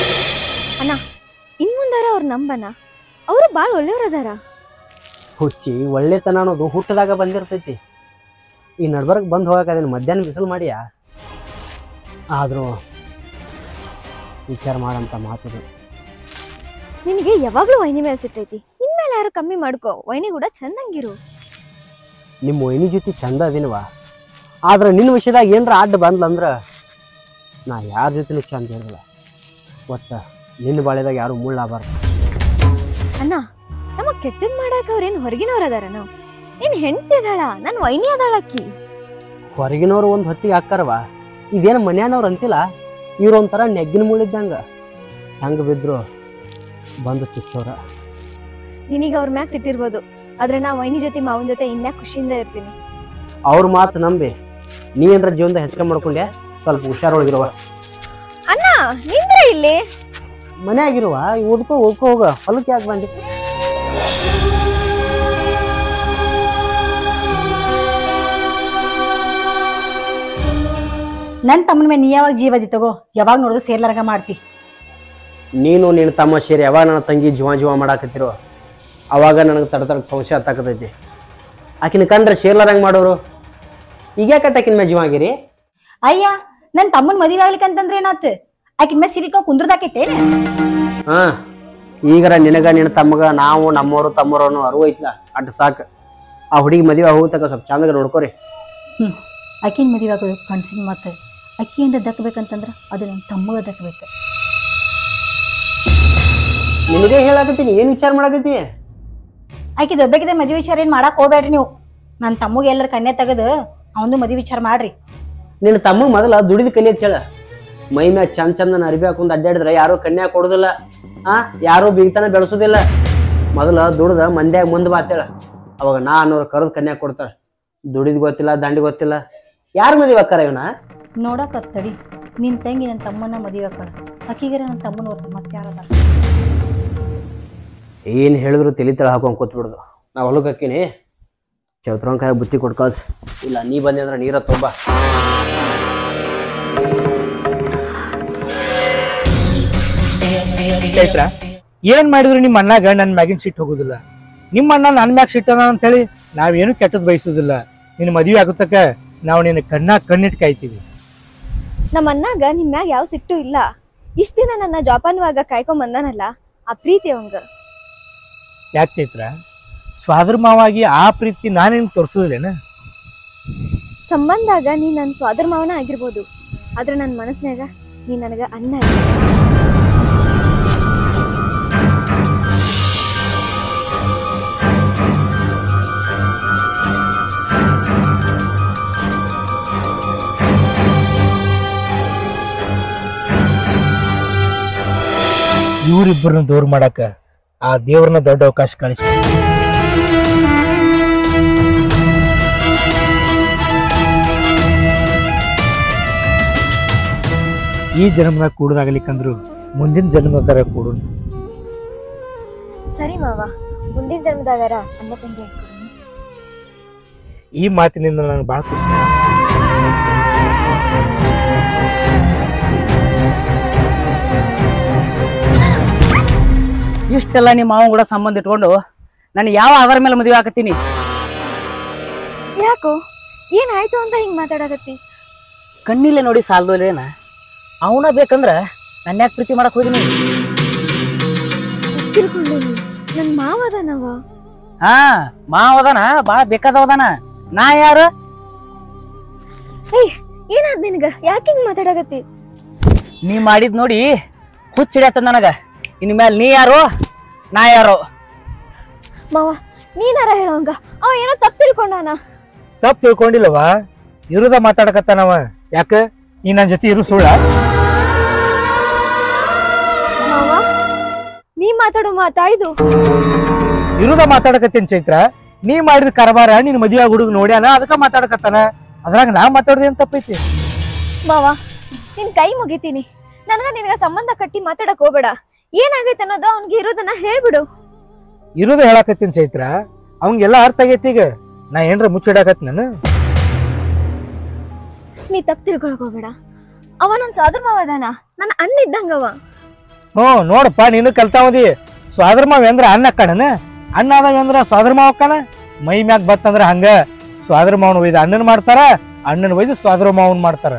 ಇನ್ ಮುಂದಾರ ಅವ್ರ ನಂಬನ ಅವರು ಬಾಳ ಒಳ್ಳೆಯವ್ರ ಅದಾರ ಹುಚ್ಚಿ ಒಳ್ಳೆತನ ಅನ್ನೋದು ಹುಟ್ಟದಾಗ ಬಂದಿರ್ತೈತಿ ಈ ನಡ್ಬರ್ಕ್ ಬಂದು ಹೋಗಕ್ಕೆ ಅದನ್ನ ಮಧ್ಯಾಹ್ನ ಬಿಸಿಲು ಮಾಡಿಯಾ ಆದರೂ ವಿಚಾರ ಮಾಡಂತ ಮಾತಿದೆ ನಿನಗೆ ಯಾವಾಗ್ಲೂ ವೈನಿ ಮೇಲೆ ಸಿಟ್ಟೈತಿ ಇನ್ಮೇಲೆ ಯಾರು ಕಮ್ಮಿ ಮಾಡ್ಕೋ ವೈನಿ ಕೂಡ ಚಂದಂಗಿರು ನಿಮ್ಮ ಒಯ್ನಿ ಜೊತೆ ಚಂದ ಅದಿನವ ಆದ್ರೆ ನಿನ್ನ ವಿಷಯದಾಗ ಏನರ ಅಡ್ಡ ಬಂದ್ಲಂದ್ರ ನಾ ಯಾರ ಜೊತೆನೂ ಚಂದ ಇರಲ್ಲ ಒಟ್ಟ ನಿನ್ನ ಬಾಳೆದಾಗ ಯಾರು ಮುಳ್ಳಾಗಬಾರ್ದು ಅಣ್ಣ ನಮಗ್ ಕೆಟ್ಟದ್ ಮಾಡಾಕ ಅವ್ರೇನ್ ಹೊರಗಿನವ್ರ ಅದಾರನ ಏನ್ ಹೆಂಡತಿ ಅದಾಳ ನನ್ ವೈನಿ ಅದಾಳ ಅಕ್ಕಿ ಹೊರಗಿನವ್ರು ಒಂದು ಹೊತ್ತಿಗೆ ಹಾಕ್ಕಾರವ ಇದೇನು ಮನ್ಯಾನವ್ರು ಅಂತಿಲ್ಲ ಇವ್ರೊಂಥರ ನೆಗ್ಗಿನ ಮುಳ್ಳಿದ್ದಂಗ ಹೆಂಗೆ ಬಿದ್ರು ಬಂದು ಚುಚ್ಚೋರ ನಿನಗೆ ಅವ್ರ ಮ್ಯಾಗ್ ಸಿಟ್ಟಿರ್ಬೋದು ಆದ್ರೆ ನಾ ವೈನಿ ಜೊತೆ ಮಾವನ ಜೊತೆ ಇನ್ಯಾಕ್ ಖುಷಿಯಿಂದ ಇರ್ತೀನಿ ಅವ್ರ ಮಾತು ನಂಬಿ ನೀ ಏನ್ರ ಜೀವನದ ಹೆಚ್ಕೊಂಡ್ ಮಾಡ್ಕೊಂಡೆ ಸ್ವಲ್ಪ ಹುಷಾರೊಳಗಿರುವ ಅಣ್ಣ ನಿಂದ್ರೆ ಇಲ್ಲಿ ಮನ್ಯಾಗಿರುವ ಓದ್ಕೋ ಓದ್ಕೋ ಹೋಗ ಹೊಲಕ್ಕೆ ಯಾಕೆ ಬಂದಿ ನನ್ ತಮ್ಮನ ಮೇಲೆ ನೀ ಯಾವಾಗ ಜೀವದಿ ತಗೋ ಯಾವಾಗ ನೋಡಿದ್ರು ಸೇರ್ಲಾರ್ಗ ಮಾಡ್ತಿ ನೀನು ನಿನ್ನ ತಮ್ಮ ಸೇರಿ ಯಾವಾಗ ನನ್ನ ತಂಗಿ ಜೀವ ಜೀವ ಮಾಡಾಕತ್ತಿರೋ ಅವಾಗ ನನಗೆ ತಡ ತಡ ಸಂಶಯ ಹತ್ತಾಕತೈತಿ ಆಕಿನ ಕಂಡ್ರೆ ಶೇರ್ಲಾರಂಗ್ ಮಾಡೋರು ಈಗ ಯಾಕೆ ಆಕಿನ ಮೇಲೆ ಜೀವ ಆಗಿರಿ ಅಯ್ಯ ನನ್ ತಮ್ಮನ್ ಮದುವೆ ಆಗ್ಲಿಕ್ಕಂತಂದ್ರೆ ಏನಾತ್ ಆಕಿನ ಮೇಲೆ ಸಿಡಿಟ್ಕೊಂಡ್ ಕುಂದ್ರದಾಕೈತೇನ ಹಾ ಈಗರ ನಿನಗ ನಿನ್ನ ತಮ್ಮಗ ನಾವು ನಮ್ಮವರು ತಮ್ಮರು ಅನ್ನೋ ಅರಿವು ಐತ್ಲ ಅಟ್ ಸಾಕು ಆ ಹುಡುಗಿ ಮದುವೆ ಹೋಗ್ತಕ್ಕ ಸ್ವಲ್ಪ ಚಂದಾಗ ನೋಡ್ಕೋರಿ ಆಕಿನ ಮದುವೆ ಆಗೋದು ಕನ್ಸಿನ ಮತ್ತೆ ಅಕ್ಕಿಯಿಂದ ದಕ್ಕಬೇಕಂತಂದ್ರ ಅದು ನನ್ನ ತಮ್ಮಗ ದಕ್ಕಬೇಕು ನಿನಗೆ ಹೇಳಾಕತ್ತೀನಿ ಏನ್ ವಿಚಾರ ಮಾಡಾಕತ್ತಿ ಆಕಿ ದೊಬ್ಬಕಿದೆ ಮದುವೆ ವಿಚಾರ ಏನ್ ಮಾಡಕ್ ಹೋಗ್ಬೇಡ್ರಿ ನೀವು ನನ್ನ ತಮ್ಮಗೆ ಎಲ್ಲರ ಕನ್ಯಾ ತೆಗೆದು ಅವನು ಮದುವೆ ವಿಚಾರ ಮಾಡ್ರಿ ನಿನ್ನ ತಮ್ಮ ಮೊದಲ ದುಡಿದ ಕಲಿಯತ್ ಹೇಳ ಮೈ ಮ್ಯಾಗ ಚಂದ ಚಂದನ ಅರಿವಿ ಹಾಕೊಂಡ್ ಅಡ್ಡಾಡಿದ್ರೆ ಯಾರು ಕನ್ಯಾ ಕೊಡುದಿಲ್ಲ ಆ ಯಾರು ಬೀಗ್ತಾನ ಬೆಳೆಸೋದಿಲ್ಲ ಮೊದಲ ದುಡ್ದ ಮಂದ್ಯಾಗ ಮುಂದ್ ಬಾತೇಳ ಅವಾಗ ನಾ ಅನ್ನೋರು ಕರೆದ್ ಕನ್ಯಾ ಕೊಡ್ತಾರ ದುಡಿದ್ ಗೊತ್ತಿಲ್ಲ ದಂಡಿ ಗೊತ್ತಿಲ್ಲ ಯಾರ ಮದುವೆ ಅಕ್ಕಾರ ಇವನ ನೋಡಕ್ ತಡಿ ನಿನ್ ತಂಗಿ ನನ್ನ ತಮ್ಮನ ಮದುವೆ ಆಕಳ ಅಕ್ಕಿಗರ ನನ್ನ ತಮ್ಮನ ಹೊರ್ತು ಮತ್ತೆ ಯಾರದಾರ ಏನ್ ಹೇಳಿದ್ರು ತಲಿ ತಳ ಹಾಕೊಂಡ್ ಕೂತ್ಬಿಡುದು ನಾ ಹೊಲಕ್ ಹಾಕಿನಿ ಚೌತ್ರಂಕಾಯ ಬುತ್ತಿ ಕೊಟ್ ಕಳ್ಸ್ ಇಲ್ಲ ನೀ ಬಂದೆ ಅಂದ್ರೆ ನೀರ ತೊಂಬ ಚೈತ್ರ ಏನ್ ಮಾಡಿದ್ರು ನಿಮ್ಮ ಅಣ್ಣಗ ನನ್ ಮ್ಯಾಗಿನ್ ಸಿಟ್ಟು ಹೋಗುದಿಲ್ಲ ನಿಮ್ಮ ಅಣ್ಣ ನನ್ ಮ್ಯಾಗ ಸಿಟ್ಟದ ಅಂತ ಹೇಳಿ ನಾವೇನು ಕೆಟ್ಟದ್ ಬಯಸುದಿಲ್ಲ ನಿನ್ನ ಮದುವೆ ಆಗುತ್ತಕ್ಕ ನಾವು ನಿನ್ನ ಕಣ್ಣ ಕಣ್ಣಿಟ್ ಕಾಯ್ತೀವಿ ನಮ್ಮ ಅಣ್ಣಾಗ ನಿನ್ ಮ್ಯಾಗ ಯಾವ ಸಿಟ್ಟು ಇಲ್ಲ ಇಷ್ಟ ದಿನ ನನ್ನ ಜೋಪಾನವಾಗ ಕಾಯ್ಕೊಂಡ್ ಬಂದಾನಲ್ಲ ಆ ಪ್ರೀತಿ ಅವಂಗ ಯಾಕೆ ಚೈತ್ರ ಸ್ವಾಧರ್ಮವಾಗಿ ಆ ಪ್ರೀತಿ ನಾನೇನು ತೋರಿಸೋದಿಲ್ಲೇನ ಸಂಬಂಧಾಗ ನೀ ನನ್ನ ಸ್ವಾದರ ಮಾವನ ಆಗಿರ್ಬೋದು ಆದ್ರೆ ನನ್ನ ಮನಸ್ನ್ಯಾಗ ನೀ ನನಗ ಅಣ್ಣ ಇದ್ದಿ. ಇವರಿಬ್ಬರನ್ನ ದೂರ ಮಾಡಾಕ ಆ ದೇವ್ರನ್ನ ದೊಡ್ಡ ಅವಕಾಶ ಕಳಿಸ್ಕೊ ಈ ಜನ್ಮದಾಗ ಕೂಡದಾಗಲಿಕ್ಕಂದ್ರು ಮುಂದಿನ ಜನ್ಮದಾರ ಕೂಡು ಸರಿ ಮಾವ ಮುಂದಿನ ಜನ್ಮದಾಗಾರ ಅಣ್ಣ ತಂಗಿ ಆಗ್ಕೊಡು. ಈ ಮಾತಿನಿಂದ ನನಗೆ ಬಹಳ ಖುಷಿ ಇಷ್ಟೆಲ್ಲ ನಿಮ್ಮ ಮಾವನ್ ಕೂಡ ಸಂಬಂಧ ಇಟ್ಕೊಂಡು ನಾನು ಯಾವ ಆಧಾರ ಮೇಲೆ ಮದುವೆ ಆಕತ್ತೀನಿ ಯಾಕೋ ಏನಾಯ್ತು ಅಂತ ಹಿಂಗ್ ಮಾತಾಡಕತ್ತಿ ಕಣ್ಣಿಲೆ ನೋಡಿ ಸಾಲ್ದೋಲೇನ ಅವನ ಬೇಕಂದ್ರ ನನ್ನ ಯಾಕೆ ಪ್ರೀತಿ ಮಾಡಕ್ ಹೋಗಿನಿ ತಿಳ್ಕೊಂಡೇನಿ ನನ್ ಮಾವದನವ ಹಾ ಮಾವದನ ಬಾಳ ಬೇಕಾದವದನ ನಾ ಯಾರು ಏಯ್ ಏನಾದ್ ನಿನಗ ಯಾಕೆ ಹಿಂಗ್ ಮಾತಾಡಕತ್ತಿ ನೀ ಮಾಡಿದ್ ನೋಡಿ ಹುಚ್ಚ ಹಿಡಿಯತ್ತದ ನನಗ ಇನ್ ಮೇಲೆ ನೀ ಯಾರು ನಾ ಯಾರು ಮಾವ ನೀನಾರ ಹೇಳೋಂಗ ಅವ ಏನೋ ತಪ್ಪು ತಿಳ್ಕೊಂಡಾನ ತಪ್ಪು ತಿಳ್ಕೊಂಡಿಲ್ಲವ ಇರುದ ಮಾತಾಡಕತ್ತಾನವ ಯಾಕ ನೀ ನನ್ನ ಜೊತೆ ಇರು ಸುಳ್ಳ ಮಾವ ನೀ ಮಾತಾಡೋ ಮಾತಾ ಇದು ಇರುದ ಮಾತಾಡಕತ್ತೇನ್ ಚೈತ್ರ ನೀ ಮಾಡಿದ ಕರಬಾರ ನಿನ್ ಮದುವೆ ಹುಡುಗ ನೋಡ್ಯಾನ ಅದಕ್ಕ ಮಾತಾಡಕತ್ತಾನ ಅದ್ರಾಗ ನಾ ಮಾತಾಡ್ದೆ ಏನ್ ತಪ್ಪೈತಿ ಮಾವ ನಿನ್ ಕೈ ಮುಗಿತೀನಿ ನನಗ ನಿನಗ ಸಂಬಂಧ ಕಟ್ಟಿ ಮಾತಾಡಕ್ ಹೋಗ್ಬೇಡ ಏನಾಗೈತೆ ಅನ್ನೋದು ಅವ್ನಿಗೆ ಇರೋದನ್ನ ಹೇಳ್ಬಿಡು ಇರುದ ಹೇಳಕತ್ತೀನಿ ಚೈತ್ರ ಅವಂಗೆಲ್ಲ ಅರ್ಥ ಆಗೈತಿ ಈಗ ನಾ ಏನ್ರ ಮುಚ್ಚಿಡಾಕತ್ ನಾನು ನೀ ತಪ್ಪು ತಿಳ್ಕೊಳಕ್ ಹೋಗ್ಬೇಡ ಅವ ನನ್ ಸೋದರ ಮಾವ ಅದಾನ ನನ್ನ ಅಣ್ಣ ಇದ್ದಂಗವ ಹ್ಞೂ ನೋಡಪ್ಪ ನೀನು ಕಲ್ತಾವದಿ ಸ್ವಾದರ್ಮಾವ ಅಂದ್ರ ಅನ್ನ ಅಕ್ಕಣನ ಅಣ್ಣ ಅದಾವ ಅಂದ್ರ ಸ್ವಾದರ್ಮಾವ ಅಕ್ಕಣ ಮೈ ಮ್ಯಾಗ ಬತ್ತಂದ್ರ ಹಂಗ ಸ್ವಾದರ್ಮಾವನ್ ಒಯ್ದು ಅಣ್ಣನ್ ಮಾಡ್ತಾರ ಅಣ್ಣನ ಒಯ್ದು ಸ್ವಾದರ್ಮಾವನ್ ಮಾಡ್ತಾರ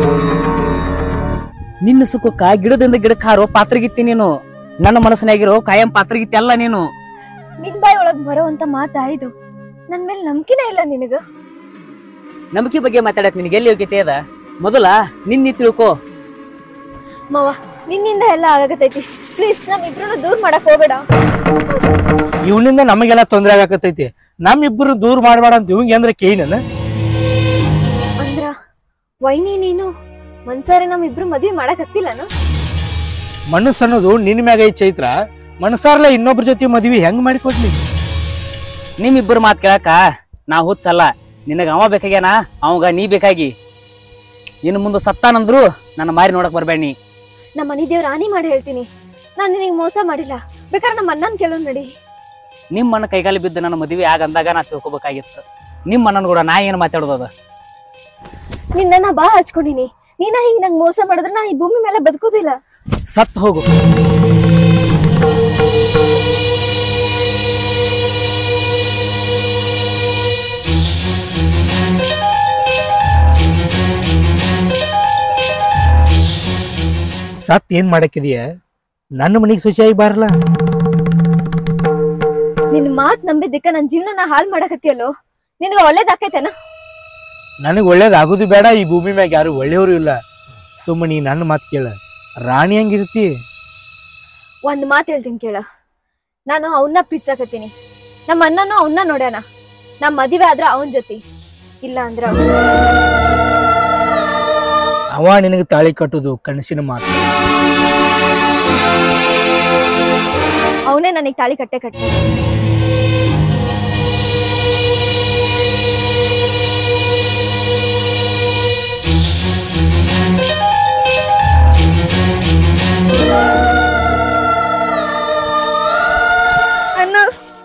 ನಿನ್ನ ಸುಖಕ್ಕ ಗಿಡದಿಂದ ಗಿಡಕ್ಕೆ ಹಾರೋ ಪಾತ್ರಗಿತ್ತಿ ನೀನು ನನ್ನ ಮನಸ್ಸಿನಾಗಿರೋ ಕಾಯಂ ಪಾತ್ರಗಿತ್ತಿ ಅಲ್ಲ ನೀನು ನಿನ್ ಬಾಯ್ ಒಳಗ್ ಬರೋವಂತ ಮಾತಾ ಇದು ನನ್ ಮೇಲೆ ನಂಬಿಕೆನೇ ಇಲ್ಲ ನಿನಗ ನಂಬಿಕೆ ಬಗ್ಗೆ ಮಾತಾಡಕ್ ನಿನಗೆ ಎಲ್ಲಿ ಯೋಗ್ಯತೆ ಅದ ಮೊದಲ ನಿನ್ನ ತಿಳ್ಕೊ ಮಾವ ನಿನ್ನಿಂದ ಎಲ್ಲ ಆಗತೈತಿ ಪ್ಲೀಸ್ ನಮ್ಮಿಬ್ರು ದೂರ ಮಾಡಕ್ ಹೋಗ್ಬೇಡ ಇವನಿಂದ ನಮಗೆಲ್ಲ ತೊಂದರೆ ಆಗಕತ್ತೈತಿ ನಮ್ಮಿಬ್ಬರು ದೂರ ಮಾಡಬೇಡ ಅಂತ ಇವಂಗೆ ಅಂದ್ರೆ ಕೇಳಿನ ಅಂದ್ರ ವೈನಿ ನೀನು ಮನ್ಸಾರೆ ನಮ್ಮಿಬ್ರು ಮದ್ವೆ ಮಾಡಕ್ ಹತ್ತಿಲ್ಲನ ಮನಸ್ಸು ಅನ್ನೋದು ನಿನ್ನ ಮ್ಯಾಗ ಐತಿ ಚೈತ್ರ ಮನಸಾರ್ಲ ಇನ್ನೊಬ್ರ ಜೊತೆ ಮದ್ವಿ ಹೆಂಗ್ ಮಾಡಿಕೊಡ್ಲಿ ನಿಮ್ಮಿಬ್ಬರು ಮಾತು ಕೇಳಕ ನಾ ಹುಚ್ಚಲ್ಲ ನಿನಗ ಅವ ಬೇಕಾಗ್ಯಾನ ಅವಾಗ ನೀ ಬೇಕಾಗಿ ಇನ್ನು ಮುಂದೆ ಸತ್ತಾನಂದ್ರು ನನ್ನ ಮಾರಿ ನೋಡಕ್ ಬರ್ಬೇಡ ನೀ ನಮ್ಮ ಮನೆ ದೇವ್ರ ಆನಿ ಮಾಡಿ ಹೇಳ್ತೀನಿ ನಾನು ನಿನಗೆ ಮೋಸ ಮಾಡಿಲ್ಲ ಬೇಕಾದ್ರೆ ನಮ್ಮ ಅಣ್ಣನ ಕೇಳೋ ನಡಿ ನಿಮ್ಮ ಅಣ್ಣ ಕೈಗಾಲಿ ಬಿದ್ದು ನನ್ನ ಮದುವೆ ಆಗಂದಾಗ ನಾ ತಿಳ್ಕೊಬೇಕಾಗಿತ್ತು ನಿಮ್ಮ ಅಣ್ಣನ ಕೂಡ ನಾ ಏನು ಮಾತಾಡೋದದ ನಿನ್ನ ನಾ ಬಾ ಹಚ್ಕೊಂಡಿನಿ ನೀನ ಹಿಂಗ್ ನಂಗೆ ಮೋಸ ಮಾಡಿದ್ರೆ ನಾ ಈ ಭೂಮಿ ಮೇಲೆ ಬದುಕೋದಿಲ್ಲ ಸತ್ ಹೋಗು ಸತ್ ಏನ್ ಮಾಡಕ್ಕಿದೀಯ ನನ್ನ ಮನಿಗ್ ಸೊಸೆಯಾಗಿ ಬಾರಲ್ಲ ನಿನ್ ಮಾತ್ ನಂಬಿದ್ದಕ್ಕ ನನ್ ಜೀವನ ಹಾಳು ಮಾಡಕತ್ತಿಯಲ್ಲೋ ನಿನಗೆ ಒಳ್ಳೇದಾಕೈತೇನ ನನಗ್ ಒಳ್ಳೇದಾಗುದು ಬೇಡ ಈ ಭೂಮಿ ಮ್ಯಾಗ ಯಾರು ಒಳ್ಳೆಯವರು ಇಲ್ಲ ಸುಮ್ಮನಿ ನನ್ನ ಮಾತು ಕೇಳ ರಾಣಿ ಹಂಗಿರ್ತಿ ಒಂದ್ ಮಾತ್ ಹೇಳ್ತೀನಿ ಕೇಳ ನಾನು ಅವನ್ನ ಪ್ರೀತಿಸಕತ್ತೀನಿ ನಮ್ಮ ಅಣ್ಣನೂ ಅವನ್ನ ನೋಡ್ಯಾನ ನಮ್ ಮದುವೆ ಆದ್ರ ಅವನ್ ಜೊತೆ ಇಲ್ಲ ಅಂದ್ರ ಅವ್ನ್. ಅವ ನಿನಗೆ ತಾಳಿ ಕಟ್ಟುದು ಕನಸಿನ ಮಾತು ಅವನೇ ನನಗ್ ತಾಳಿ ಕಟ್ಟೆ ಕಟ್ಟ ಅಣ್ಣ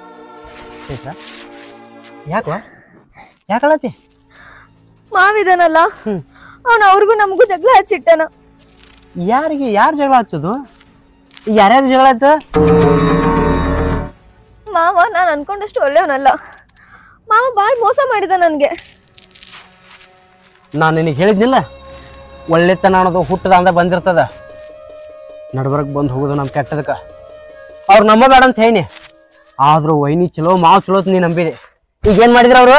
ಯಾಕೋ ಯಾಕಳತಿ ಮಾವಿದಾನಲ್ಲ ಹ್ಮ್. ಅವನ ಅವ್ರಿಗೂ ನಮಗೂ ಜಗಳ ಹಚ್ಚಿಟ್ಟನ ಯಾರಿಗೆ ಯಾರು ಜಗಳ ಹಚ್ಚೋದು ಯಾರ್ಯಾರು ಜಗಳ ಆಯ್ತ ಮಾವ ನಾನ್ ಅನ್ಕೊಂಡಷ್ಟು ಒಳ್ಳೆಯವನಲ್ಲ ಮಾವ ಬಾಳ್ ಮೋಸ ಮಾಡಿದ ನನ್ಗೆ ನಾನು ನಿನಗೆ ಹೇಳಿದ್ನಿಲ್ಲ ಒಳ್ಳೆತನ ಅನ್ನೋದು ಹುಟ್ಟದ ಅಂದ ಬಂದಿರ್ತದ ನಡ್ಬರಕ್ ಬಂದು ಹೋಗೋದು ನಮ್ಮ ಕೆಟ್ಟದಕ್ಕೆ ಅವ್ರು ನಂಬಬೇಡ ಅಂತ ಹೇಳಿ ಆದ್ರೂ ವೈನಿ ಚಲೋ ಮಾವು ಚಲೋ ಅಂತ ನೀ ನಂಬಿದೆ ಈಗ ಏನ್ ಮಾಡಿದ್ರ ಅವರು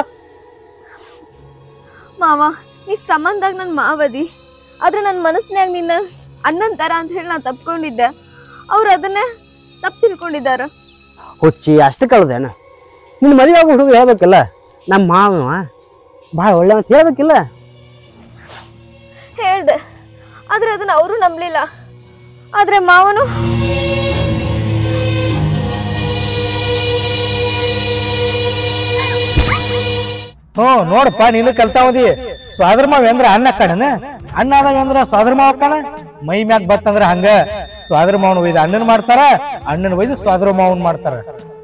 ಮಾವ ನೀ ಸಂಬಂಧಾಗ ನನ್ ಮಾವದಿ ಆದ್ರೆ ನನ್ನ ಮನಸ್ಸಿನಾಗ ನಿನ್ನ ಅಣ್ಣನ್ ತರ ಅಂತ ಹೇಳಿ ನಾನು ತಪ್ಕೊಂಡಿದ್ದೆ ಅವ್ರು ಅದನ್ನೇ ತಪ್ಪು ತಿಳ್ಕೊಂಡಿದ್ದಾರ ಹುಚ್ಚಿ ಅಷ್ಟು ಕಳ್ದೇನ ನಿನ್ನ ಮದುವೆ ಆಗೋ ಹುಡುಗ ಹೇಳ್ಬೇಕಿಲ್ಲ ನಮ್ಮ ಮಾವ ಭಾಳ ಒಳ್ಳೆ ಅಂತ ಹೇಳ್ಬೇಕಿಲ್ಲ ಹೇಳ್ದೆ ಆದ್ರೆ ಅದನ್ನ ಅವರು ನಂಬಲಿಲ್ಲ ಆದ್ರೆ ಮಾವನು ಹ್ಞೂ ನೋಡಪ್ಪ ನೀನು ಕಲ್ತಾವದಿ ಸ್ವಾದ್ರ ಮಾವ ಅಂದ್ರ ಅನ್ನ ಕಡನ ಅಣ್ಣ ಅದಾವ ಅಂದ್ರ ಸ್ವಾದ್ರ ಮಾವ ಅಕ್ಕನ ಮೈ ಮ್ಯಾಗ ಬತ್ತಂದ್ರ ಹಂಗ ಸ್ವಾದ್ರ ಮಾವನ್ ಒಯ್ದು ಅಣ್ಣನ್ ಮಾಡ್ತಾರ ಅಣ್ಣನ ಒಯ್ದು ಸ್ವಾದ್ರ ಮಾವನ್ ಮಾಡ್ತಾರ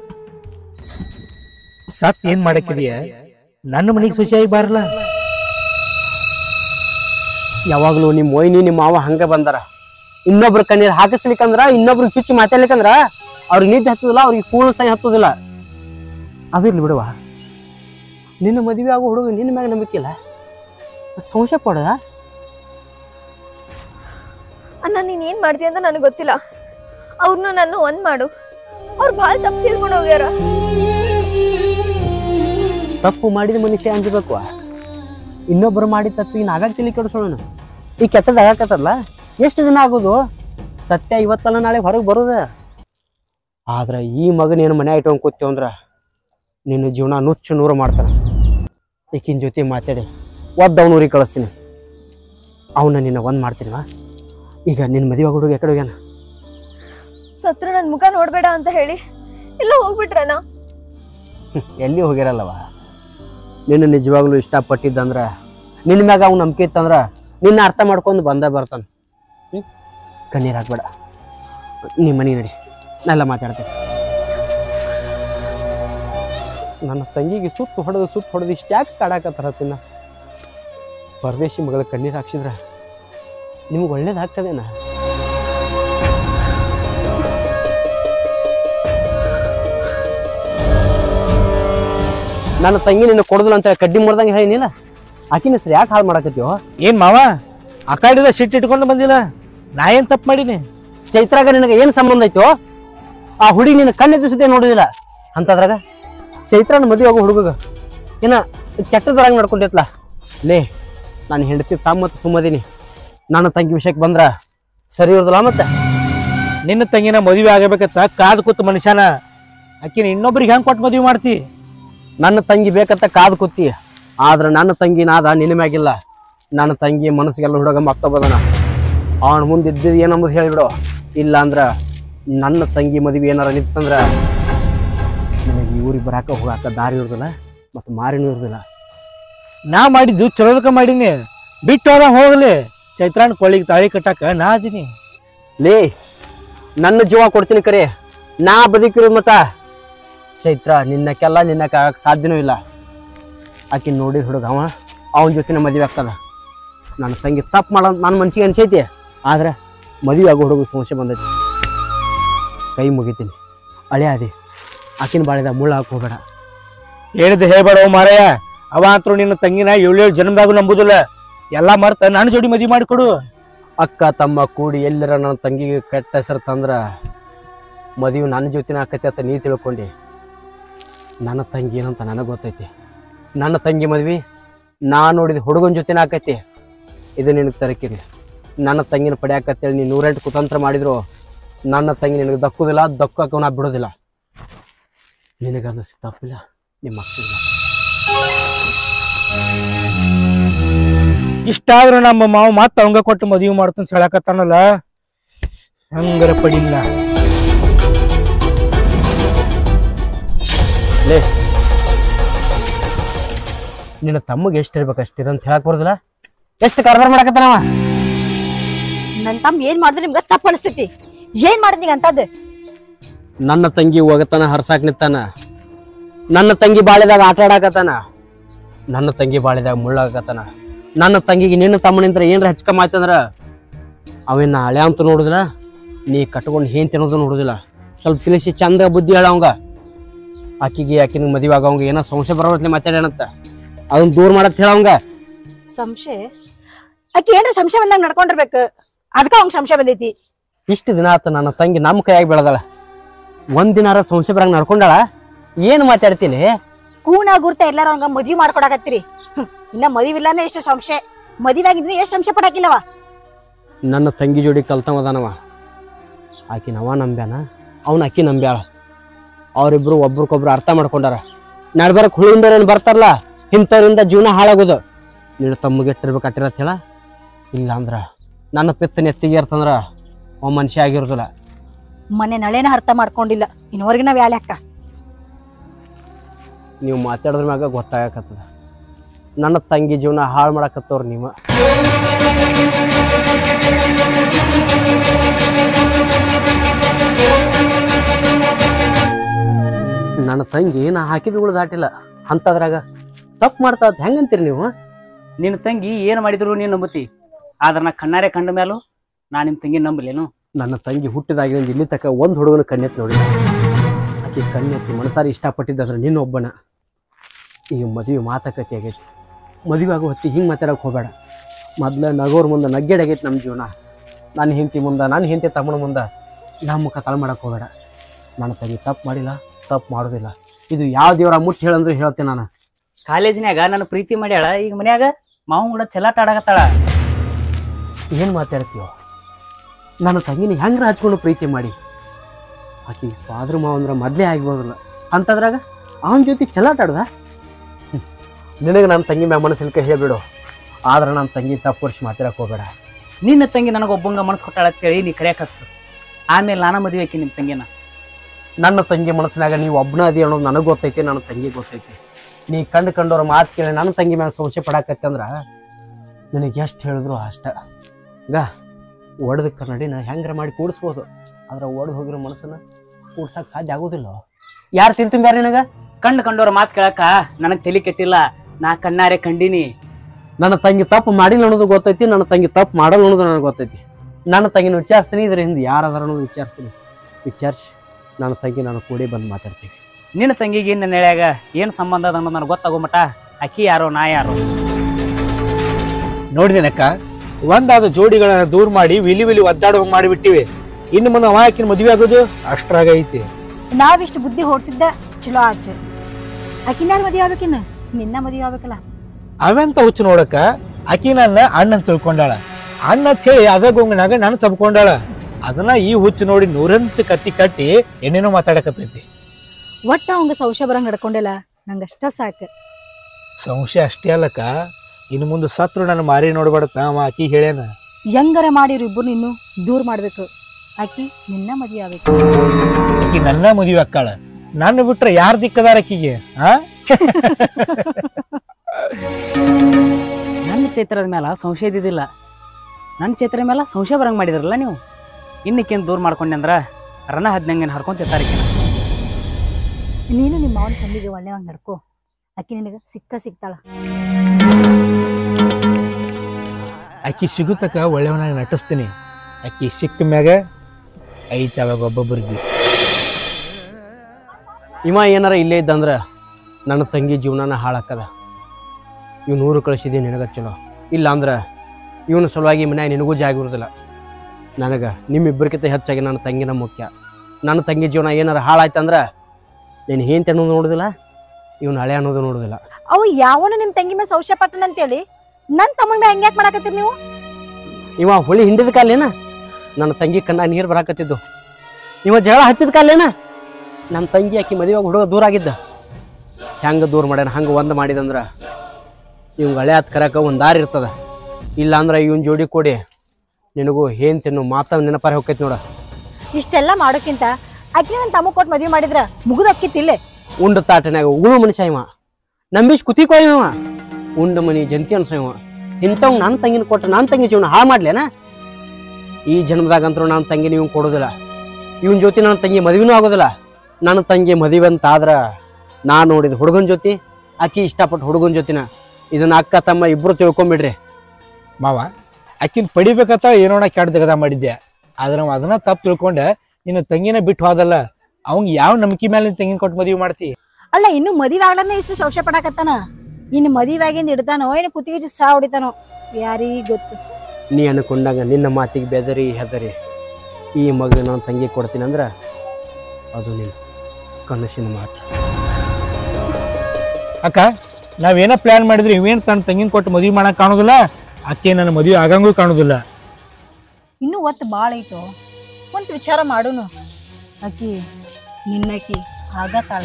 ಸತ್ ಏನ್ ಮಾಡಕ್ಕಿದೀಯ ನನ್ನ ಮನಿಗ್ ಸೊಸೆಯಾಗಿ ಬಾರಲ್ಲ ಯಾವಾಗಲೂ ನಿಮ್ಮ ಮೊಯ್ನಿ ನಿಮ್ಮ ಮಾವ ಹಂಗ ಬಂದಾರ ಇನ್ನೊಬ್ರ ಕಣ್ಣೀರ್ ಹಾಕಿಸ್ಲಿಕ್ಕಂದ್ರ ಇನ್ನೊಬ್ರ ಚುಚ್ಚು ಮಾತಾಡ್ಲಿಕ್ಕಂದ್ರ ಅವ್ರಿಗೆ ನಿದ್ದೆ ಹತ್ತದಿಲ್ಲ ಅವ್ರಿಗೆ ಕೂಳು ಸೈ ಹತ್ತೋದಿಲ್ಲ ಅದು ಇರ್ಲಿ ಬಿಡುವ ನಿನ್ನ ಮದುವೆ ಆಗೋ ಹುಡುಗ ನಿನ್ನ ಮ್ಯಾಗ ನಂಬಿಕಿಲ್ಲ ಸಂಶಯ ಪಡದ ಅಣ್ಣ ನೀನ್ ಏನ್ ಮಾಡ್ತೀಯ ಅಂತ ನನಗೆ ಗೊತ್ತಿಲ್ಲ ಅವ್ರನ್ನ ನನ್ನ ಒಂದ್ ಮಾಡು ಅವ್ರು ಭಾಳ ತಪ್ಪು ತಿಳ್ಕೊಂಡು ಹೋಗ್ಯಾರ ತಪ್ಪು ಮಾಡಿದ ಮನುಷ್ಯ ಅಂಜಬೇಕು ಇನ್ನೊಬ್ರು ಮಾಡಿದ ತಪ್ಪಿಗೆ ನಾವ್ಯಾಗ ತಿಳಿ ಕೆಡಿಸೋಣ ಈ ಕೆಟ್ಟದ ಆಗಾಕತ್ತಲ್ಲ ಎಷ್ಟು ದಿನ ಆಗೋದು ಸತ್ಯ ಇವತ್ತಲ್ಲ ನಾಳೆ ಹೊರಗೆ ಬರೋದ ಆದ್ರೆ ಈ ಮಗನ ಏನು ಮನೆ ಇಟ್ಕೊಂಡ್ ಕೂತೇವ್ ಅಂದ್ರ ನಿನ್ನ ಜೀವನ ನುಚ್ಚು ನೂರು ಮಾಡ್ತಾನೆ ಈಕಿನ ಜೊತೆ ಮಾತಾಡಿ ಒದ್ದವ್ ಊರಿಗೆ ಕಳಿಸ್ತೀನಿ ಅವನ್ನ ನಿನ್ನ ಒಂದ್ ಮಾಡ್ತೀನಿವಾ ಈಗ ನಿನ್ನ ಮದುವೆ ಹುಡುಗ ಎಕಡೆ ಹೋಗ್ಯಾನ ಸತ್ರು ನನ್ ಮುಖ ನೋಡ್ಬೇಡ ಅಂತ ಹೇಳಿ ಇಲ್ಲ ಹೋಗ್ಬಿಟ್ರಣ್ಣ ಎಲ್ಲಿ ಹೋಗಿರಲ್ಲವ ನಿನ್ನ ನಿಜವಾಗ್ಲೂ ಇಷ್ಟಪಟ್ಟಿದ್ದಂದ್ರ ನಿನ್ನ ಮ್ಯಾಗ ಅವ್ನು ನಂಬಿಕೆ ಇತ್ತಂದ್ರ ನಿನ್ನ ಅರ್ಥ ಮಾಡ್ಕೊಂಡು ಬಂದ ಬರ್ತಾನ ಹ್ಞೂ ಕಣ್ಣೀರು ಹಾಕ್ಬೇಡ ನಿಮ್ಮ ಮನೆ ನಡಿ ನಾನೆಲ್ಲ ಮಾತಾಡ್ತೇನೆ ನನ್ನ ತಂಗಿಗೆ ಸುತ್ತು ಹೊಡೆದು ಸುತ್ತು ಹೊಡೆದು ಇಷ್ಟು ಯಾಕೆ ಕಾಡಾಕತ್ತಾರ ತಿನ್ನ ಪರದೇಶಿ ಮಗಳ ಕಣ್ಣೀರು ಹಾಕ್ಸಿದ್ರ ನಿಮ್ಗೆ ಒಳ್ಳೇದಾಗ್ತದೇನ ನನ್ನ ತಂಗಿ ನಿನ್ನ ಕೊಡೋದಿಲ್ಲ ಅಂತ ಹೇಳಿ ಕಡ್ಡಿ ಮುರ್ದಂಗೆ ಹೇಳಿನಿಲ್ಲ ಆಕಿನ ಹೆಸರು ಯಾಕೆ ಹಾಳು ಮಾಡಕತ್ತೀವೋ ಏನ್ ಮಾವ ಆ ಕಡೆದ ಸಿಟ್ಟು ಇಟ್ಕೊಂಡು ಬಂದಿಲ್ಲ ನಾ ಏನ್ ತಪ್ಪು ಮಾಡೀನಿ ಚೈತ್ರಾಗ ನಿನಗೆ ಏನು ಸಂಬಂಧ ಐತೋ ಆ ಹುಡುಗಿ ನಿನ್ನ ಕಣ್ಣೆದ್ದು ಸುದ್ದಿ ನೋಡುದಿಲ್ಲ ಅಂತದ್ರಾಗ ಚೈತ್ರನ ಮದುವೆ ಆಗೋ ಹುಡುಗಗ ಏನ ಕೆಟ್ಟದ್ರಾಗ ನಡ್ಕೊಂಡಿತ್ಲ ಲೇ ನಾನು ಹೆಂಡತಿ ತಮ್ಮ ಮತ್ತು ಸುಮ್ಮದೀನಿ ನನ್ನ ತಂಗಿ ವಿಷಯಕ್ಕೆ ಬಂದ್ರ ಸರಿ ಇರೋದಿಲ್ಲ ಮತ್ತೆ ನಿನ್ನ ತಂಗಿನ ಮದುವೆ ಆಗಬೇಕತ್ತ ಕಾದ್ ಕೂತ್ ಮನುಷ್ಯನ ಆಕಿನ ಇನ್ನೊಬ್ರಿಗೆ ಹೆಂಗ್ ಕೊಟ್ಟು ಮದುವೆ ಮಾಡ್ತಿ ನನ್ನ ತಂಗಿ ಬೇಕಂತ ಕಾದು ಕೂತಿ ಆದ್ರೆ ನನ್ನ ತಂಗಿ ನಾದ ನಿನ್ನ ಮ್ಯಾಗಿಲ್ಲ ನನ್ನ ತಂಗಿ ಮನಸ್ಸಿಗೆಲ್ಲ ಹುಡುಗ ಮತ್ತೊಬ್ಬದನ ಅವನ ಮುಂದೆ ಇದ್ದಿದ್ದು ಏನಂಬುದು ಹೇಳಿಬಿಡು ಇಲ್ಲ ಅಂದ್ರ ನನ್ನ ತಂಗಿ ಮದುವೆ ಏನಾರ ನಿಂತಂದ್ರ ನನಗೆ ಈ ಊರಿಗೆ ಬರಾಕ ಹೋಗಾಕ ದಾರಿ ಇರೋದಿಲ್ಲ ಮತ್ತು ಮಾರಿನೂ ಇರೋದಿಲ್ಲ ನಾ ಮಾಡಿದ್ದು ಚಲೋದಕ್ಕ ಮಾಡೀನಿ ಬಿಟ್ಟು ಹೋದ ಹೋಗ್ಲಿ ಚೈತ್ರಾನ್ ಕೊಳ್ಳಿಗೆ ತಾಳಿ ಕಟ್ಟಾಕ ನಾ ಅದೀನಿ ಲೇ ನನ್ನ ಜೀವ ಕೊಡ್ತೀನಿ ಕರೆ ನಾ ಬದುಕಿರೋದು ಮತ್ತ ಚೈತ್ರ ನಿನ್ನಕ್ಕೆಲ್ಲ ನಿನ್ನಕ್ಕೆ ಆಗಕ್ಕೆ ಸಾಧ್ಯನೂ ಇಲ್ಲ ಆಕಿ ನೋಡಿದ ಹುಡುಗ ಅವ ಅವನ ಜೊತೆನೇ ಮದುವೆ ಆಗ್ತದ ನನ್ನ ತಂಗಿ ತಪ್ಪು ಮಾಡೋ ನನ್ನ ಮನ್ಸಿಗೆ ಅನ್ಸೈತಿ ಆದ್ರೆ ಮದುವೆ ಆಗೋ ಹುಡುಗ ಸಮಸ್ಯೆ ಬಂದೈತಿ ಕೈ ಮುಗಿತೀನಿ ಹಳೆ ಅದಿ ಆಕಿನ ಬಾಳಿದ ಮುಳ್ಳು ಹಾಕಿ ಹೋಗ್ಬೇಡ ಹೇಳಿದ ಹೇಳ್ಬೇಡ ಮಾರಯ್ಯ ಅವ ಅಂತೂ ನಿನ್ನ ತಂಗಿನ ಏಳೇಳು ಜನ್ಮದಾಗೂ ನಂಬುದಿಲ್ಲ ಎಲ್ಲಾ ಮರ್ತ ನನ್ನ ಜೋಡಿ ಮದ್ವಿ ಮಾಡಿಕೊಡು ಅಕ್ಕ ತಮ್ಮ ಕೂಡಿ ಎಲ್ಲರ ನನ್ನ ತಂಗಿಗೆ ಕೆಟ್ಟ ಹೆಸರು ತಂದ್ರ ಮದುವೆ ನನ್ನ ಜೊತೆನ ಆಕತಿ ಅಂತ ನೀ ತಿಳ್ಕೊಂಡು ನನ್ನ ತಂಗಿ ಏನಂತ ನನಗೆ ಗೊತ್ತೈತಿ ನನ್ನ ತಂಗಿ ಮದ್ವಿ ನಾ ನೋಡಿದ ಹುಡುಗನ ಜೊತೆನ ಆಕೈತಿ ಇದು ನಿನಗೆ ತರಕಿರಿ ನನ್ನ ತಂಗಿನ ಪಡ್ಯಾಕತ್ತೇಳಿ ನೀ ನೂರೆಂಟು ಕುತಂತ್ರ ಮಾಡಿದ್ರು ನನ್ನ ತಂಗಿ ನಿನಗೆ ದಕ್ಕುದಿಲ್ಲ ದಕ್ಕಕ್ಕೆ ನಾ ಬಿಡೋದಿಲ್ಲ ನಿನಗನ್ನಿಸ್ ತಪ್ಪಿಲ್ಲ ನಿಮ್ಮ ಅಕ್ಕನಿಗೆ ಇಷ್ಟಾದ್ರೂ ನಮ್ಮ ಮಾವ ಮತ್ತ ಅವಂಗ ಕೊಟ್ಟು ಮದ್ವಿ ಮಾಡ್ತಾನ ಹೇಳಕತ್ತಾನಲ್ಲ ಹಂಗರ ಪಡಿಲ್ಲ ಲೇ ನಿನ್ನ ತಮ್ಮಗೆ ಎಷ್ಟು ಇರ್ಬೇಕು ಅಷ್ಟಿರ ಅಂತ ಹೇಳಕ್ ಬರೋದಿಲ್ಲ ಎಷ್ಟು ಕಾರ್ಬಾರ್ ಮಾಡಕತ್ತಾನವ ನನ್ ತಮ್ಮ ಏನ್ ಮಾಡಿದ್ರೆ ನಿಮ್ಗೆ ತಪ್ಪ ಅನಿಸ್ತೈತಿ ಏನ್ ಮಾಡಿದ್ನಿ ಅಂತದ್ ನನ್ನ ತಂಗಿ ಹೋಗತಾನ ಹರ್ಸಾಕ್ ನಿತ್ತಾನ ನನ್ನ ತಂಗಿ ಬಾಳಿದಾಗ ಆಟ ಆಡಾಕತ್ತಾನ ನನ್ನ ತಂಗಿ ಬಾಳಿದಾಗ ಮುಳ್ಳಾಕತ್ತಾನ ನನ್ನ ತಂಗಿಗೆ ನಿನ್ನ ತಮ್ಮನಿಂತ್ರ ಏನ್ರ ಹೆಚ್ಚಕಮ್ಮ ಆಯ್ತಂದ್ರ ಅವೇನ ಹಳೆ ಅಂತ ನೋಡುದಿಲ್ಲ ನೀ ಕಟ್ಕೊಂಡು ಹೇನ್ ತಿನ್ನೋದು ನೋಡುದಿಲ್ಲ ಸ್ವಲ್ಪ ತಿಳಿಸಿ ಚಂದ ಬುದ್ಧಿ ಹೇಳ ಅವಂಗ ಆಕಿಗೆ ಆಕಿನ ಮದುವೆ ಆಗವಂಗ ಏನೋ ಸಂಶಯ ಬರೋತ್ಲೆ ಮಾತಾಡ್ಯಾನಂತ ಅದನ್ನ ದೂರ ಮಾಡತ್ ಹೇಳ ಅವಂಗ ಸಂಶಯ ಆಕಿ ಏನ್ರ ಸಂಶಯ ಬಂದಾಗ ನಡ್ಕೊಂಡಿರ್ಬೇಕು ಅದಕ್ಕ ಅವಂಗ ಸಂಶಯ ಬಂದೈತಿ ಇಷ್ಟು ದಿನ ಆತ ನನ್ನ ತಂಗಿ ನಮ್ಮ ಕೈಯಾಗಿ ಬೆಳೆದಾಳ ಒಂದ್ ದಿನಾರ ಸಂಶಯ ಬರಂಗ ನಡ್ಕೊಂಡಾಳ ಏನ್ ಮಾತಾಡ್ತೀನಿ ಕೂನ ಗುರ್ತ ಎಲ್ಲಾರ ಅವಂಗ ಮದ್ವಿ ಮಾಡ್ಕೊಡಕತ್ತೀರಿ ಹ್ಮ್. ಇನ್ನ ಮದಿವಿಲ್ಲಾನೆ ಎಷ್ಟು ಸಂಶಯ ಮದುವೆ ಆಗಿದ್ರೆ ಎಷ್ಟು ಸಂಶಯ ಪಡಾಕಿಲ್ಲವ ನನ್ನ ತಂಗಿ ಜೋಡಿ ಕಲ್ತವದಾನವ ಆಕಿ ನವ ನಂಬ್ಯಾನ ಅವನ ಅಕ್ಕಿ ನಂಬ್ಯಾಳ ಅವರಿಬ್ರು ಒಬ್ರಿಗೊಬ್ರು ಅರ್ಥ ಮಾಡ್ಕೊಂಡಾರ ನಡ್ಬರಕ್ ಹುಳಿಂದರ ಏನ್ ಬರ್ತಾರಲ್ಲ ಇಂಥವ್ರಿಂದ ಜೀವನ ಹಾಳಾಗೋದು ನಿನ್ನ ತಮ್ಮಗೆ ಎಟ್ಟಿರ್ಬೇಕು ಅಟ್ಟಿರತ್ ಹೇಳ ಇಲ್ಲ ಅಂದ್ರ ನನ್ನ ಪಿತ್ತ ನೆತ್ತಿಗೆ ಇರ್ತಂದ್ರ ಅವ ಮನುಷ್ಯ ಆಗಿರೋದಿಲ್ಲ ಮನೆ ನಳೆನ ಅರ್ಥ ಮಾಡ್ಕೊಂಡಿಲ್ಲ ಇನ್ನವರೆಗಿನ ವ್ಯಾಲೆ ಅಕ್ಕ ನೀವು ಮಾತಾಡೋದ್ರ ಮ್ಯಾಗ ಗೊತ್ತಾಗಕತ್ತದ ನನ್ನ ತಂಗಿ ಜೀವನ ಹಾಳು ಮಾಡಕತ್ತವ್ರು ನೀವು ನನ್ನ ತಂಗಿ ನಾ ಹಾಕಿದ್ರುಗಳು ದಾಟಿಲ್ಲ ಅಂತದ್ರಾಗ ತಪ್ಪು ಮಾಡ್ತಾ ಇದ್ ಹೆಂಗಂತೀರಿ ನೀವು ನಿನ್ನ ತಂಗಿ ಏನು ಮಾಡಿದ್ರು ನೀನು ನಂಬುತ್ತಿ ಆದ್ರೆ ನಾ ಕಣ್ಣಾರೆ ಕಂಡ ಮೇಲೂ ನಾ ನಿಮ್ಮ ತಂಗಿ ನಂಬಲೇನು ನನ್ನ ತಂಗಿ ಹುಟ್ಟಿದಾಗಿನಿಂದ ಇಲ್ಲಿ ತಕ ಒಂದು ಹುಡುಗನ ಕಣ್ಣೆತ್ತಿ ನೋಡಿ ಆಕೆ ಕಣ್ಣೆತ್ತಿ ಮನಸಾರಿ ಇಷ್ಟಪಟ್ಟಿದ್ದಾದ್ರೆ ನಿನ್ನ ಒಬ್ಬನ ಈಗ ಮದುವೆ ಮಾತುಕತೆ ಆಗೈತಿ ಮದುವೆ ಆಗೋ ಹೊತ್ತಿ ಹಿಂಗೆ ಮಾತಾಡಕ್ಕೆ ಹೋಗಬೇಡ ಮೊದ್ಲು ನಗೋರ್ ಮುಂದೆ ನಗ್ಗೆಡಾಗೈತಿ ನಮ್ಮ ಜೀವನ ನನ್ನ ಹೆಂಡತಿ ಮುಂದೆ ನನ್ನ ಹೆಂಡತಿ ತಮ್ಮನ ಮುಂದೆ ನಮ್ಮ ಮುಖ ತಳ ಮಾಡಕ್ಕೆ ಹೋಗಬೇಡ ನನ್ನ ತಂಗಿ ತಪ್ಪು ಮಾಡಿಲ್ಲ ತಪ್ಪು ಮಾಡೋದಿಲ್ಲ ಇದು ಯಾವ ದೇವರ ಮುಟ್ಟಿ ಹೇಳಂದ್ರೆ ಹೇಳ್ತೇನೆ ನಾನು ಕಾಲೇಜಿನ್ಯಾಗ ನನ್ನ ಪ್ರೀತಿ ಮಾಡ್ಯಾಳ ಈಗ ಮನ್ಯಾಗ ಮಾವು ಕೂಡ ಚೆಲ್ಲಾಟ ಆಡಕತ್ತಾಳ ಏನು ಮಾತಾಡ್ತೀವೋ ನನ್ನ ತಂಗಿನ ಹೆಂಗ್ರ ಹಚ್ಕೊಂಡು ಪ್ರೀತಿ ಮಾಡಿ ಆಕೆಗೆ ಸ್ವಾದ್ರ ಮಾವ ಅಂದ್ರೆ ಮೊದಲೇ ಆಗಿಬೋದಲ್ಲ ಅಂಥದ್ರಾಗ ಅವನ ಜೊತೆ ಚಲಾಟ ಆಡ್ದ ಹ್ಮ್. ನಿನಗೆ ನನ್ನ ತಂಗಿ ಮ್ಯಾಗ ಮನಸ್ಸಿಲ್ಕ ಹೇಳ್ಬಿಡು ಆದ್ರೆ ನನ್ನ ತಂಗಿ ತಪ್ಪು ವರ್ಷ ಮಾತಾಡಕ್ಕೆ ಹೋಗಬೇಡ ನಿನ್ನ ತಂಗಿ ನನಗೆ ಒಬ್ಬಂಗ ಮನಸ್ಸು ಕೊಟ್ಟಾಳ ಅಂತೇಳಿ ನೀ ಕರೆಯಕ್ ಹಚ್ಚು ಆಮೇಲೆ ನಾನು ಮದುವೆ ಆಕಿ ನಿಮ್ಮ ತಂಗಿನ ನನ್ನ ತಂಗಿ ಮನಸ್ಸಿನಾಗ ನೀವು ಒಬ್ಬನ ಅದಿ ಅನ್ನೋದು ನನಗೆ ಗೊತ್ತೈತಿ ನನ್ನ ತಂಗಿ ಗೊತ್ತೈತಿ ನೀ ಕಂಡು ಕಂಡವ್ರ ಮಾತು ಕೇಳಿ ನನ್ನ ತಂಗಿ ಮ್ಯಾಗ ಸಂಶಯ ಪಡಾಕತ್ತೆ ಅಂದ್ರೆ ನಿನಗೆ ಎಷ್ಟು ಹೇಳಿದ್ರು ಅಷ್ಟ ಈಗ ಒಡೆದ ಕನ್ನಡಿನ ಹೆಂಗಾರ ಮಾಡಿ ಕೂಡಿಸ್ಬೋದು ಆದ್ರೆ ಒಡೆದು ಹೋಗಿರೋ ಮನಸ್ಸನ್ನ ಕೂಡ್ಸಕ್ಕೆ ಸಾಧ್ಯ ಆಗೋದಿಲ್ಲ ಯಾರು ತಿಂತಿಂಬ್ಯಾರ ನಿನಗ ಕಣ್ಣು ಕಂಡವ್ರ ಮಾತು ಕೇಳಕ ನನಗೆ ತಲೆ ಕೆಟ್ಟಿಲ್ಲ ನಾ ಕಣ್ಣಾರೆ ಕಂಡಿನಿ ನನ್ನ ತಂಗಿ ತಪ್ಪು ಮಾಡಿಲ್ಲ ಅನ್ನೋದು ಗೊತ್ತೈತಿ ನನ್ನ ತಂಗಿ ತಪ್ಪು ಮಾಡಲ್ಲ ಅನ್ನೋದು ನನಗೆ ಗೊತ್ತೈತಿ ನನ್ನ ತಂಗಿನ ವಿಚಾರಿಸ್ತೀನಿ ಇದ್ರ ಹಿಂದೆ ಯಾರದಾರ ಅನ್ನೋದು ವಿಚಾರಿಸ್ತೀನಿ ವಿಚಾರಿಸಿ ನನ್ನ ತಂಗಿ ನಾನು ಕೂಡಿ ಬಂದು ಮಾತಾಡ್ತೀವಿ ನಿನ್ನ ತಂಗಿಗೆ ನನ್ನ ನೆಳೆಯಾಗ ಏನು ಸಂಬಂಧ ಅದ ಅನ್ನೋದು ನನಗೆ ಗೊತ್ತಾಗೋ ಮಟ ಅಕ್ಕಿ ಯಾರೋ ನಾ ಯಾರೋ ನೋಡಿದೇನಕ್ಕ ಒಂದಾದ ಜೋಡಿಗಳನ್ನ ದೂರ ಮಾಡಿ ವಿಲಿ ವಿಲಿ ಒದ್ದಾಡುವ ಮಾಡಿಬಿಟ್ಟಿವಿ ಇನ್ನು ಮುಂದೆ ಅವ ಆಕಿನ ಮದ್ವೆ ಆಗೋದು ಅಷ್ಟ್ರಾಗ ಐತಿ ನಾವಿಷ್ಟು ಬುದ್ಧಿ ಹೊಡ್ಸಿದ್ದ ಚಲೋ ಆಯ್ತು ಆಕಿನ್ಯಾರ ಮದುವೆ ಆಗ್ಬೇಕಿನ್ನ ನಿನ್ನ ಮದುವೆ ಆಗ್ಬೇಕಲ್ಲ ಅವೆಂತ ಹುಚ್ಚು ನೋಡಕ್ಕ ಆಕಿ ನನ್ನ ಅಣ್ಣನ್ ತಿಳ್ಕೊಂಡಾಳ ಅಣ್ಣ ಅಂತ ಹೇಳಿ ಅದ ಗೊಂಗನಾಗ ನಾನು ತಬ್ಕೊಂಡಾಳ ಅದನ್ನ ಈ ಹುಚ್ಚು ನೋಡಿ ನೂರಂತ ಕತ್ತಿ ಕಟ್ಟಿ ಏನೇನೋ ಮಾತಾಡಕತ್ತೈತಿ ಒಟ್ಟ ಅವಂಗ ಸಂಶಯ ಬರಂಗ್ ನಡ್ಕೊಂಡಿಲ್ಲ ನಂಗಷ್ಟ ಸಾಕು ಸಂಶಯ ಅಷ್ಟೇ ಅಲ್ಲಕ್ಕ ಇನ್ನು ಮುಂದೆ ಸತ್ರು ನನ್ನ ಮಾರಿ ನೋಡ್ಬೇಡತ್ತ ಅವ ಆಕಿ ಹೇಳ್ಯಾನ ಹೆಂಗಾರ ಮಾಡಿ ಇಬ್ರು ಇನ್ನು ದೂರ ಮಾಡ್ಬೇಕು ಆಕಿ ನಿನ್ನ ಮದುವೆ ಆಗ್ಬೇಕು ಆಕಿ ನನ್ನ ಮದುವೆ ಅಕ್ಕಾಳ ನನ್ನ ಬಿಟ್ರೆ ಯಾರ್ ದಿಕ್ಕದಾರ ಆಕಿಗೆ ಆ ನನ್ನ ಚೈತ್ರದ ಮೇಲೆ ಸಂಶಯ ಇದ್ದಿದ್ದಿಲ್ಲ ನನ್ನ ಚೈತ್ರ ಮೇಲೆ ಸಂಶಯ ಬರಂಗ್ ಮಾಡಿದ್ರಲ್ಲ ನೀವು ಇನ್ನಿಕ್ಕೇನು ದೂರ ಮಾಡ್ಕೊಂಡೆ ಅಂದ್ರ ರಣ ಹದಿನಂಗೇನು ಹರ್ಕೊಂತಿರ್ತಾರೆ ನೀನು ನಿಮ್ಮ ಮಾವನ ತಂಗಿಗೆ ಒಳ್ಳೆಯವಾಗ ನಡ್ಕೋ ಆಕಿ ನಿನಗೆ ಸಿಕ್ಕ ಸಿಗ್ತಾಳ ಆಕಿ ಸಿಗುತ್ತಕ ಒಳ್ಳೆಯವನಾಗಿ ನಟಿಸ್ತೀನಿ ಆಕಿ ಸಿಕ್ಕ ಮ್ಯಾಗ ಐತ್ ಅವಾಗ ಒಬ್ಬೊಬ್ಬರಿಗೆ ಇವ ಏನಾರ ಇಲ್ಲೇ ಇದ್ದಂದ್ರ ನನ್ನ ತಂಗಿ ಜೀವನನ ಹಾಳಾಕದ ಇವ್ ನೂರು ಕಳಿಸಿದೀವಿ ನಿನಗ ಚಲೋ ಇಲ್ಲ ಅಂದ್ರ ಇವನ ಸಲುವಾಗಿ ಮನ್ಯಾಗ ನಿನಗೂ ಜಾಗ ಇರೋದಿಲ್ಲ ನನಗೆ ನಿಮ್ಮಿಬ್ಬರಿಗಿಂತ ಹೆಚ್ಚಾಗಿ ನನ್ನ ತಂಗಿನ ಮುಖ್ಯ ನನ್ನ ತಂಗಿ ಜೀವನ ಏನಾರ ಹಾಳಾಯ್ತಂದ್ರ ನೀನು ಹೇಂತ ಅನ್ನೋದು ನೋಡುದಿಲ್ಲ ಇವನು ಹಳೆ ಅನ್ನೋದು ನೋಡುದಿಲ್ಲ ಅವ ಯಾವನು ನಿಮ್ ತಂಗಿ ಮೇಲೆ ಸಂಶಯ ಪಟ್ಟನ ಅಂತೇಳಿ ನನ್ ತಮ್ಮನ ಮೇಲೆ ಹೆಂಗ್ಯಾಕ್ ಮಾಡಾಕತ್ತೀರಿ ನೀವು ಇವ ಹುಳಿ ಹಿಂಡಿದ ಕಾಲೇನ ನನ್ನ ತಂಗಿ ಕಣ್ಣ ನೀರು ಬರಾಕತ್ತಿದ್ದು ಇವ ಜಗಳ ಹಚ್ಚಿದ ಕಾಲೇನ ನನ್ನ ತಂಗಿ ಆಕಿ ಮದುವೆ ಹುಡುಗ ದೂರ ಆಗಿದ್ದ ಹೆಂಗೆ ದೂರ ಮಾಡ್ಯಾನ ಹಂಗೆ ಒಂದು ಮಾಡಿದಂದ್ರ ಇವಂಗ ಹಳೆ ಹತ್ ಕರಕ ಒಂದು ದಾರಿ ಇರ್ತದ ಇಲ್ಲ ಅಂದ್ರೆ ಇವನ್ ಜೋಡಿ ಕೊಡಿ ನಿನಗೂ ಏನ್ ತಿನ್ನು ಮಾತ ನೆನಪಾರಿ ಹೋಗ್ತೈತಿ ನೋಡ ಇಷ್ಟೆಲ್ಲ ಮಾಡೋಕ್ಕಿಂತ ಆಕಿ ನನ್ನ ತಮ್ಮ ಕೊಟ್ಟು ಮದ್ವೆ ಮಾಡಿದ್ರ ಮುಗಿದಕ್ಕಿತ್ತಿಲ್ಲೇ ಉಂಡ ತಾಟನ್ಯಾಗ ಉಗುಳು ಮನುಷ್ಯ ಇವ ನಂಬಿಸ್ ಕುತಿಕೋ ಇವ ಉಂಡ ಮನಿ ಜಂತಿ ಅನ್ಸ ಇವ ಇಂಥವ್ ನನ್ನ ತಂಗಿನ ಕೊಟ್ಟು ನನ್ನ ತಂಗಿ ಜೀವನ ಹಾಳು ಮಾಡ್ಲೇನ ಈ ಜನ್ಮದಾಗಂತರೂ ನನ್ನ ತಂಗಿ ನೀವು ಕೊಡೋದಿಲ್ಲ ಇವನ್ ಜೊತೆ ನನ್ನ ತಂಗಿ ಮದುವೆನೂ ಆಗೋದಿಲ್ಲ ನನ್ನ ತಂಗಿ ಮದುವೆ ಅಂತ ಆದ್ರ ನಾ ನೋಡಿದ ಹುಡುಗನ ಜೊತೆ ಆಕಿ ಇಷ್ಟಪಟ್ಟು ಹುಡುಗನ ಜೊತಿನ ಇದನ್ನ ಅಕ್ಕ ತಮ್ಮ ಇಬ್ರು ತಿಳ್ಕೊಂಬಿಡ್ರಿ ಮಾವ ಆಕಿನ ಪಡಿಬೇಕಂತ ಏನೋಣ ಕೆಟ್ಟ ಜಗದ ಮಾಡಿದ್ದೆ ಆದ್ರೆ ಅವ ಅದನ್ನ ತಪ್ಪು ತಿಳ್ಕೊಂಡೆ ನಿನ್ನ ತಂಗಿನ ಬಿಟ್ಟು ಹೋದಲ್ಲ ಅವಂಗ ಯಾವ ನಂಬಿಕೆ ಮೇಲೆ ನಿನ್ ತಂಗಿನ ಕೊಟ್ಟು ಮದುವೆ ಮಾಡ್ತಿ ಅಲ್ಲ ಇನ್ನು ಮದುವೆ ಆಗ್ಲನ್ನ ಇಷ್ಟು ಸಂಶಯ ಪಡಾಕತ್ತಾನ ಇನ್ನು ಮದುವೆ ಆಗಿಂದ ಇಡ್ತಾನೋ ಏನು ಕುತ್ತಿಗೆ ಸಾ ಹೊಡಿತಾನೋ ಯಾರಿಗ್ ಗೊತ್ತು ನೀ ಅನ್ಕೊಂಡಂಗ ನಿನ್ನ ಮಾತಿಗೆ ಬೆದರಿ ಹೆದರಿ ಈ ಮಗ ನನ್ನ ತಂಗಿ ಕೊಡ್ತೀನಿ ಅಂದ್ರ ಅದು ನೀನು ಕನಸಿನ ಮಾತು ಅಕ್ಕ ನಾವೇನ ಪ್ಲಾನ್ ಮಾಡಿದ್ರಿ ಇವೇನ್ ತನ್ನ ತಂಗಿನ ಕೊಟ್ಟು ಮದುವೆ ಮಾಡಕ್ ಕಾಣೋದಿಲ್ಲ ಆಕೆ ನನ್ನ ಮದುವೆ ಆಗಂಗೂ ಕಾಣೋದಿಲ್ಲ ಇನ್ನೂ ಒತ್ತು ಭಾಳ ಐತೋ ಕುಂತ ವಿಚಾರ ಮಾಡುನು ಆಕಿ ನಿನ್ನಕಿ ಆಗತ್ತಾಳ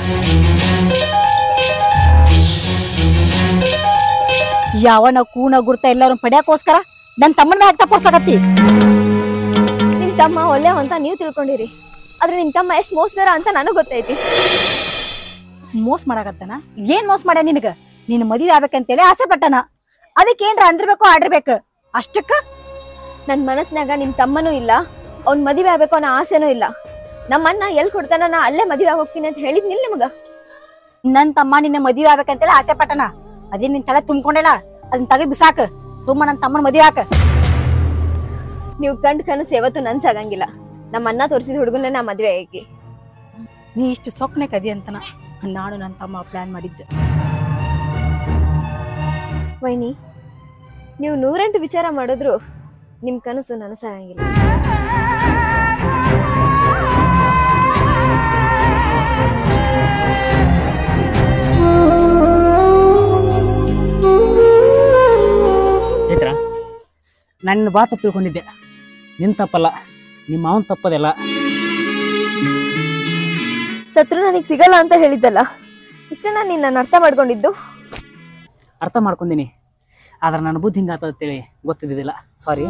ಯಾವನ ಕೂನ ಗುರ್ತ ಎಲ್ಲಾರು ಪಡ್ಯಾಕೋಸ್ಕರ ನನ್ ತಮ್ಮನ ಮ್ಯಾಗ ತಪ್ಪೋರ್ಸಕತ್ತಿ ನಿಮ್ ತಮ್ಮ ಒಳ್ಳೆಯವ ಅಂತ ನೀವ್ ತಿಳ್ಕೊಂಡಿರಿ ಆದ್ರೆ ನಿಮ್ ತಮ್ಮ ಎಷ್ಟ್ ಮೋಸಗಾರ ಅಂತ ನನಗ್ ಗೊತ್ತೈತಿ ಮೋಸ ಮಾಡಾಕತ್ತಾನ ಏನ್ ಮೋಸ ಮಾಡ್ಯ ನಿನಗ ನಿನ್ ಮದುವೆ ಆಗ್ಬೇಕಂತೇಳಿ ಆಸೆ ಪಟ್ಟನ ಅದಕ್ಕೆ ಏನ್ರ ಅಂದಿರ್ಬೇಕು ಆಡಿರ್ಬೇಕು ಅಷ್ಟಕ್ಕ ನನ್ ಮನಸ್ನಾಗ ನಿಮ್ ತಮ್ಮನೂ ಇಲ್ಲ ಅವ್ನ್ ಮದುವೆ ಆಗ್ಬೇಕು ಅನ್ನೋ ಆಸೆನೂ ಇಲ್ಲ ನಮ್ಮ ಅಣ್ಣ ಎಲ್ ಕೊಡ್ತಾನ ನಾ ಅಲ್ಲೇ ಮದುವೆ ಆಗ್ ಹೋಗ್ತೀನಿ ಅಂತ ಹೇಳಿದ್ನಿಲ್ ನಿಮ್ಗ ನನ್ ತಮ್ಮ ನಿನ್ನ ಮದುವೆ ಆಗ್ಬೇಕಂತೇಳಿ ಆಸೆ ಪಟ್ಟನ ಅದೇ ನಿನ್ ತಲೆ ತುಂಬ್ಕೊಂಡಲ್ಲ ಅದನ್ನ ತೆಗೆದ್ ಬಿಸಾಕ ಸುಮ್ಮ ನನ್ ತಮ್ಮನ ಮದುವೆ ಹಾಕ ನೀವ್ ಕಂಡ್ ಕನಸು ಯಾವತ್ತೂ ನನ್ಸಾಗಂಗಿಲ್ಲ ನಮ್ಮ ಅಣ್ಣ ತೋರಿಸಿದ ಹುಡುಗನ ನಾ ಮದ್ವೆ ಆಗಿ ನೀ ಇಷ್ಟು ಸೊಕ್ಕನೆ ಕದಿ ಅಂತನ ನಾನು ನನ್ನ ತಮ್ಮ ಪ್ಲಾನ್ ಮಾಡಿದ್ದೆ ವೈನಿ ನೀವು ನೂರೆಂಟು ವಿಚಾರ ಮಾಡಿದ್ರು ನಿಮ್ ಕನಸು ನನಸಾಗಂಗಿಲ್ಲ ಚೈತ್ರ ನಾನು ನಿನ್ನ ಬಾ ತಪ್ಪು ತಿಳ್ಕೊಂಡಿದ್ದೆ ನಿನ್ ತಪ್ಪಲ್ಲ ನಿಮ್ಮ ಮಾವನ್ ತಪ್ಪದೆಲ್ಲ ಸತ್ರು ನನಗ್ ಸಿಗಲ್ಲ ಅಂತ ಹೇಳಿದ್ದಲ್ಲ ಇಷ್ಟ ನಾನು ನಿನ್ನ ಅರ್ಥ ಮಾಡ್ಕೊಂಡಿದ್ದು ಅರ್ಥ ಮಾಡ್ಕೊಂದಿನಿ ಆದ್ರೆ ನನ್ನ ಬುದ್ಧಿ ಹಿಂಗಾತಂತೇಳಿ ಗೊತ್ತಿದ್ದಿಲ್ಲ ಸಾರಿ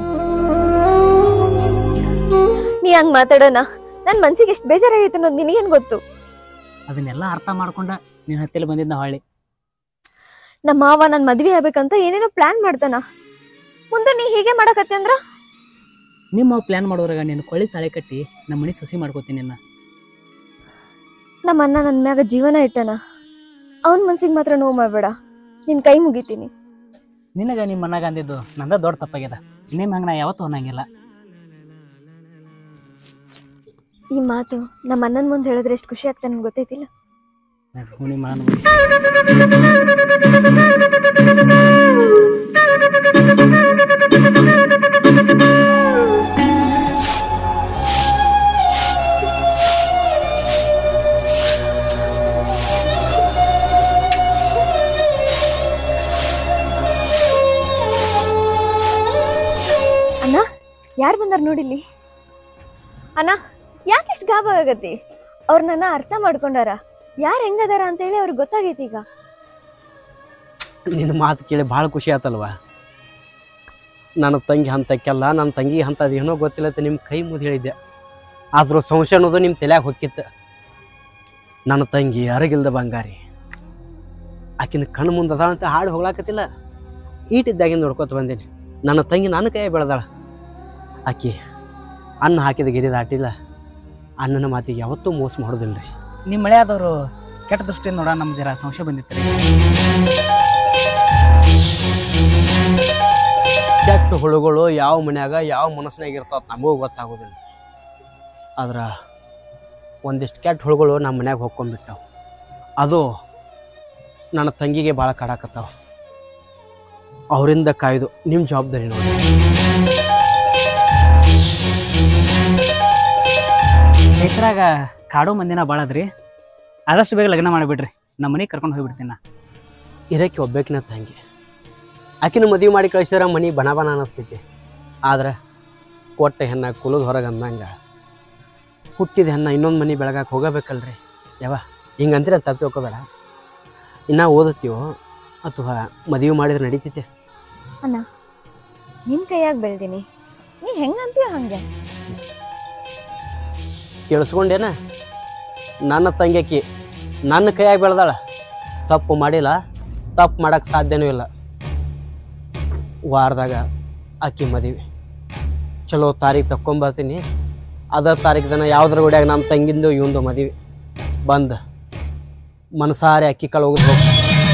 ನೀ ಹಂಗ್ ಮಾತಾಡೋಣ ನನ್ ಮನ್ಸಿಗೆ ಎಷ್ಟು ಬೇಜಾರಾಗೈತೆ ಅನ್ನೋದು ನಿನಗೇನ್ ಗೊತ್ತು ಅದನ್ನೆಲ್ಲ ಅರ್ಥ ಮಾಡ್ಕೊಂಡ ನಿನ್ನ ಹತ್ತಿರ ಬಂದಿದ್ದ ಹೊಳ್ಳಿ ನಮ್ಮ ಮಾವ ನನ್ ಮದ್ವೆ ಆಗ್ಬೇಕಂತ ಏನೇನೋ ಪ್ಲಾನ್ ಮಾಡ್ತಾನ ಮುಂದೆ ನೀ ಹೀಗೆ ಮಾಡಕತ್ತೆ ಅಂದ್ರ ನಿಮ್ಮ ಪ್ಲಾನ್ ಮಾಡೋದ್ರಾಗ ನೀನು ಕೊಳ್ಳಿ ತಾಳೆ ಕಟ್ಟಿ ನಮ್ಮ ಮನೆ ಸೊಸಿ ಮಾಡ್ಕೋತೀನಿ ನಿನ್ನ ನಮ್ಮ ಅಣ್ಣ ನನ್ ಮ್ಯಾಗ ಜೀವನ ಇಟ್ಟನ ಅವನ್ ಮನ್ಸಿಗೆ ಮಾತ್ರ ನೋವು ಮಾಡ್ಬೇಡ ನಿನ್ ಕೈ ಮುಗಿತೀನಿ ನಿನಗ ನಿಮ್ಮ ಮನಾಗ ಅಂದಿದ್ದು ನಂದ ದೊಡ್ಡ ತಪ್ಪಾಗ್ಯದ ನಿಮ್ಮ ಹಂಗ ನಾ ಯಾವತ್ತೂ ಅನ್ನಂಗಿಲ್ಲ ಈ ಮಾತು ನಮ್ಮ ಅಣ್ಣನ ಮುಂದೆ ಹೇಳಿದ್ರೆ ಎಷ್ಟು ಖುಷಿ ಆಗ್ತಾನೆ ನನ್ಗೆ ಗೊತ್ತೈತಿಲ್ಲ ಹುಣಿ ಮಾನ ಅಣ್ಣ ಯಾರು ಬಂದಾರ ನೋಡಿಲ್ಲಿ ಅಣ್ಣ ಯಾಕಿಷ್ಟು ಗಾಬ ಆಗತಿ ಅವ್ರು ನನ್ನ ಅರ್ಥ ಮಾಡ್ಕೊಂಡಾರ ಯಾರು ಹೆಂಗದಾರ ಅಂತ ಹೇಳಿ ಅವ್ರಿಗೆ ಗೊತ್ತಾಗೈತಿ ಈಗ ನಿನ್ನ ಮಾತು ಕೇಳಿ ಭಾಳ ಖುಷಿ ಆತಲ್ವ ನನ್ನ ತಂಗಿ ಹಂತಕ್ಕೆಲ್ಲ ನನ್ನ ತಂಗಿ ಹಂತದ ಏನೋ ಗೊತ್ತಿಲ್ಲ ಅಂತ ನಿಮ್ಮ ಕೈ ಮುದ್ದು ಹೇಳಿದ್ದೆ ಆದ್ರೂ ಸಂಶಯ ಅನ್ನೋದು ನಿಮ್ಮ ತಲೆಯಾಗ ಹೊಕ್ಕಿತ್ತು ನನ್ನ ತಂಗಿ ಅರಗಿಲ್ದ ಬಂಗಾರಿ ಆಕಿನ ಕಣ್ಣು ಮುಂದೆ ಅದಾಳ ಅಂತ ಹಾಡು ಹೋಗ್ಲಾಕತ್ತಿಲ್ಲ ಈಟಿದ್ದಾಗಿಂದ ನೋಡ್ಕೊತ ಬಂದೀನಿ ನನ್ನ ತಂಗಿ ನನ್ನ ಕೈ ಬೆಳೆದಾಳ ಆಕಿ ಅನ್ನ ಹಾಕಿದ ಗಿರಿ ದಾಟಿಲ್ಲ ಅಣ್ಣನ ಮಾತಿಗೆ ಯಾವತ್ತೂ ಮೋಸ ಮಾಡೋದಿಲ್ಲ ರೀ ನಿಮ್ಮ ಮಳೆ ಆದವರು ಕೆಟ್ಟ ದೃಷ್ಟಿಯಿಂದ ನೋಡ ನಮ್ಗೆ ಜರ ಸಂಶಯ ಬಂದಿತ್ತು ರೀ ಕೆಟ್ಟ ಹುಳುಗಳು ಯಾವ ಮನ್ಯಾಗ ಯಾವ ಮನಸ್ಸಿನಾಗ ಇರ್ತಾವ ನಮಗೂ ಗೊತ್ತಾಗೋದಿಲ್ಲ ಆದ್ರೆ ಒಂದಿಷ್ಟು ಕೆಟ್ಟ ಹುಳುಗಳು ನಮ್ಮ ಮನ್ಯಾಗ ಹೊಕ್ಕೊಂಡ್ಬಿಟ್ಟಾವ ಅದು ನನ್ನ ತಂಗಿಗೆ ಭಾಳ ಕಾಡಾಕತ್ತಾವ ಅವರಿಂದ ಕಾಯ್ದು ನಿಮ್ಮ ಜವಾಬ್ದಾರಿ ನೋಡಿ ಚೈತ್ರಾಗ ಕಾಡೋ ಮಂದಿನ ಭಾಳ ಅದ್ರಿ ಆದಷ್ಟು ಬೇಗ ಲಗ್ನ ಮಾಡಿಬಿಡ್ರಿ ನಮ್ಮ ಮನೆಗೆ ಕರ್ಕೊಂಡು ಹೋಗ್ಬಿಡ್ತೀನಿ ನಾ ಇರಕ್ಕೆ ಒಬ್ಬೇಕಿನ ತಂಗಿ ಆಕಿನ ಮದುವೆ ಮಾಡಿ ಕಳಿಸಿದ್ರೆ ಮನೆ ಬಣ ಬಣ ಅನ್ನಿಸ್ತೈತಿ ಆದ್ರೆ ಕೊಟ್ಟ ಹೆಣ್ಣ ಕುಲದ ಹೊರಗೆ ಅಂದಂಗ ಹುಟ್ಟಿದ ಹೆಣ್ಣ ಇನ್ನೊಂದು ಮನೆ ಬೆಳಗಾಕ ಹೋಗಬೇಕಲ್ರಿ ಯಾವ ಹಿಂಗಂತೀರ ತಪ್ಪು ತಿಳ್ಕೊಬೇಡ ಇನ್ನ ಓದತ್ತೀವೋ ಅಥವಾ ಮದುವೆ ಮಾಡಿದ್ರೆ ನಡೀತೈತೆ ನಿನ್ ಕೈಯಾಗ ಬೆಳ್ದೀನಿ ನೀ ಹೆಂಗಂತೀಯ ಹಂಗೆ ಕೇಳಿಸ್ಕೊಂಡೇನ ನನ್ನ ತಂಗ್ಯಾಕಿ ನನ್ನ ಕೈಯಾಗಿ ಬೆಳೆದಾಳ ತಪ್ಪು ಮಾಡಿಲ್ಲ ತಪ್ಪು ಮಾಡಕ್ಕೆ ಸಾಧ್ಯನೂ ಇಲ್ಲ ವಾರದಾಗ ಆಕಿ ಮದುವೆ ಚಲೋ ತಾರೀಕು ತಕ್ಕೊಂಬರ್ತೀನಿ ಅದ ತಾರೀಕು ದಿನ ಯಾವ್ದ್ರ ಗುಡಿಯಾಗ ನಮ್ಮ ತಂಗಿಂದು ಇವಂದು ಮದುವೆ ಬಂದು ಮನಸಾರೆ ಅಕ್ಕಿ ಕಾಳು ಹೋಗಿ ಹೋಗಿ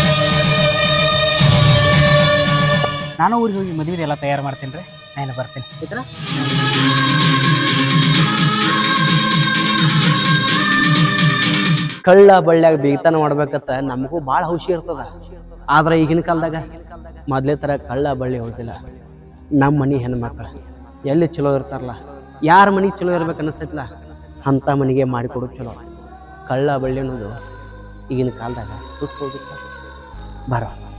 ನಾನು ಊರಿಗೆ ಹೋಗಿ ಮದುವೆ ಎಲ್ಲ ತಯಾರು ಮಾಡ್ತೀನಿ ರೀ ನಾನು ಬರ್ತೀನಿ ಆಯ್ತಾ ಕಳ್ಳ ಬಳ್ಳ್ಯಾಗ ಬೇಗತನ ಮಾಡ್ಬೇಕತ್ತ ನಮಗೂ ಭಾಳ ಔಷಧಿ ಇರ್ತದ ಆದ್ರೆ ಈಗಿನ ಕಾಲದಾಗ ಮೊದ್ಲೇ ಥರ ಕಳ್ಳ ಬಳ್ಳಿ ಹೊಳ್ತಿಲ್ಲ ನಮ್ಮ ಮನೆ ಹೆಣ್ಮಕ್ಳು ಎಲ್ಲಿ ಚಲೋ ಇರ್ತಾರಲ್ಲ ಯಾರ ಮನೆಗೆ ಚಲೋ ಇರ್ಬೇಕು ಅನಿಸ್ತೈತಲ್ಲ ಅಂಥ ಮನೆಗೆ ಮಾಡಿಕೊಡೋದು ಚಲೋ ಕಳ್ಳ ಬಳ್ಳಿ ಅನ್ನೋದು ಈಗಿನ ಕಾಲದಾಗ ಸುಟ್ಟು ಹೋಗಿರ್ತಾರೆ ಬರೋ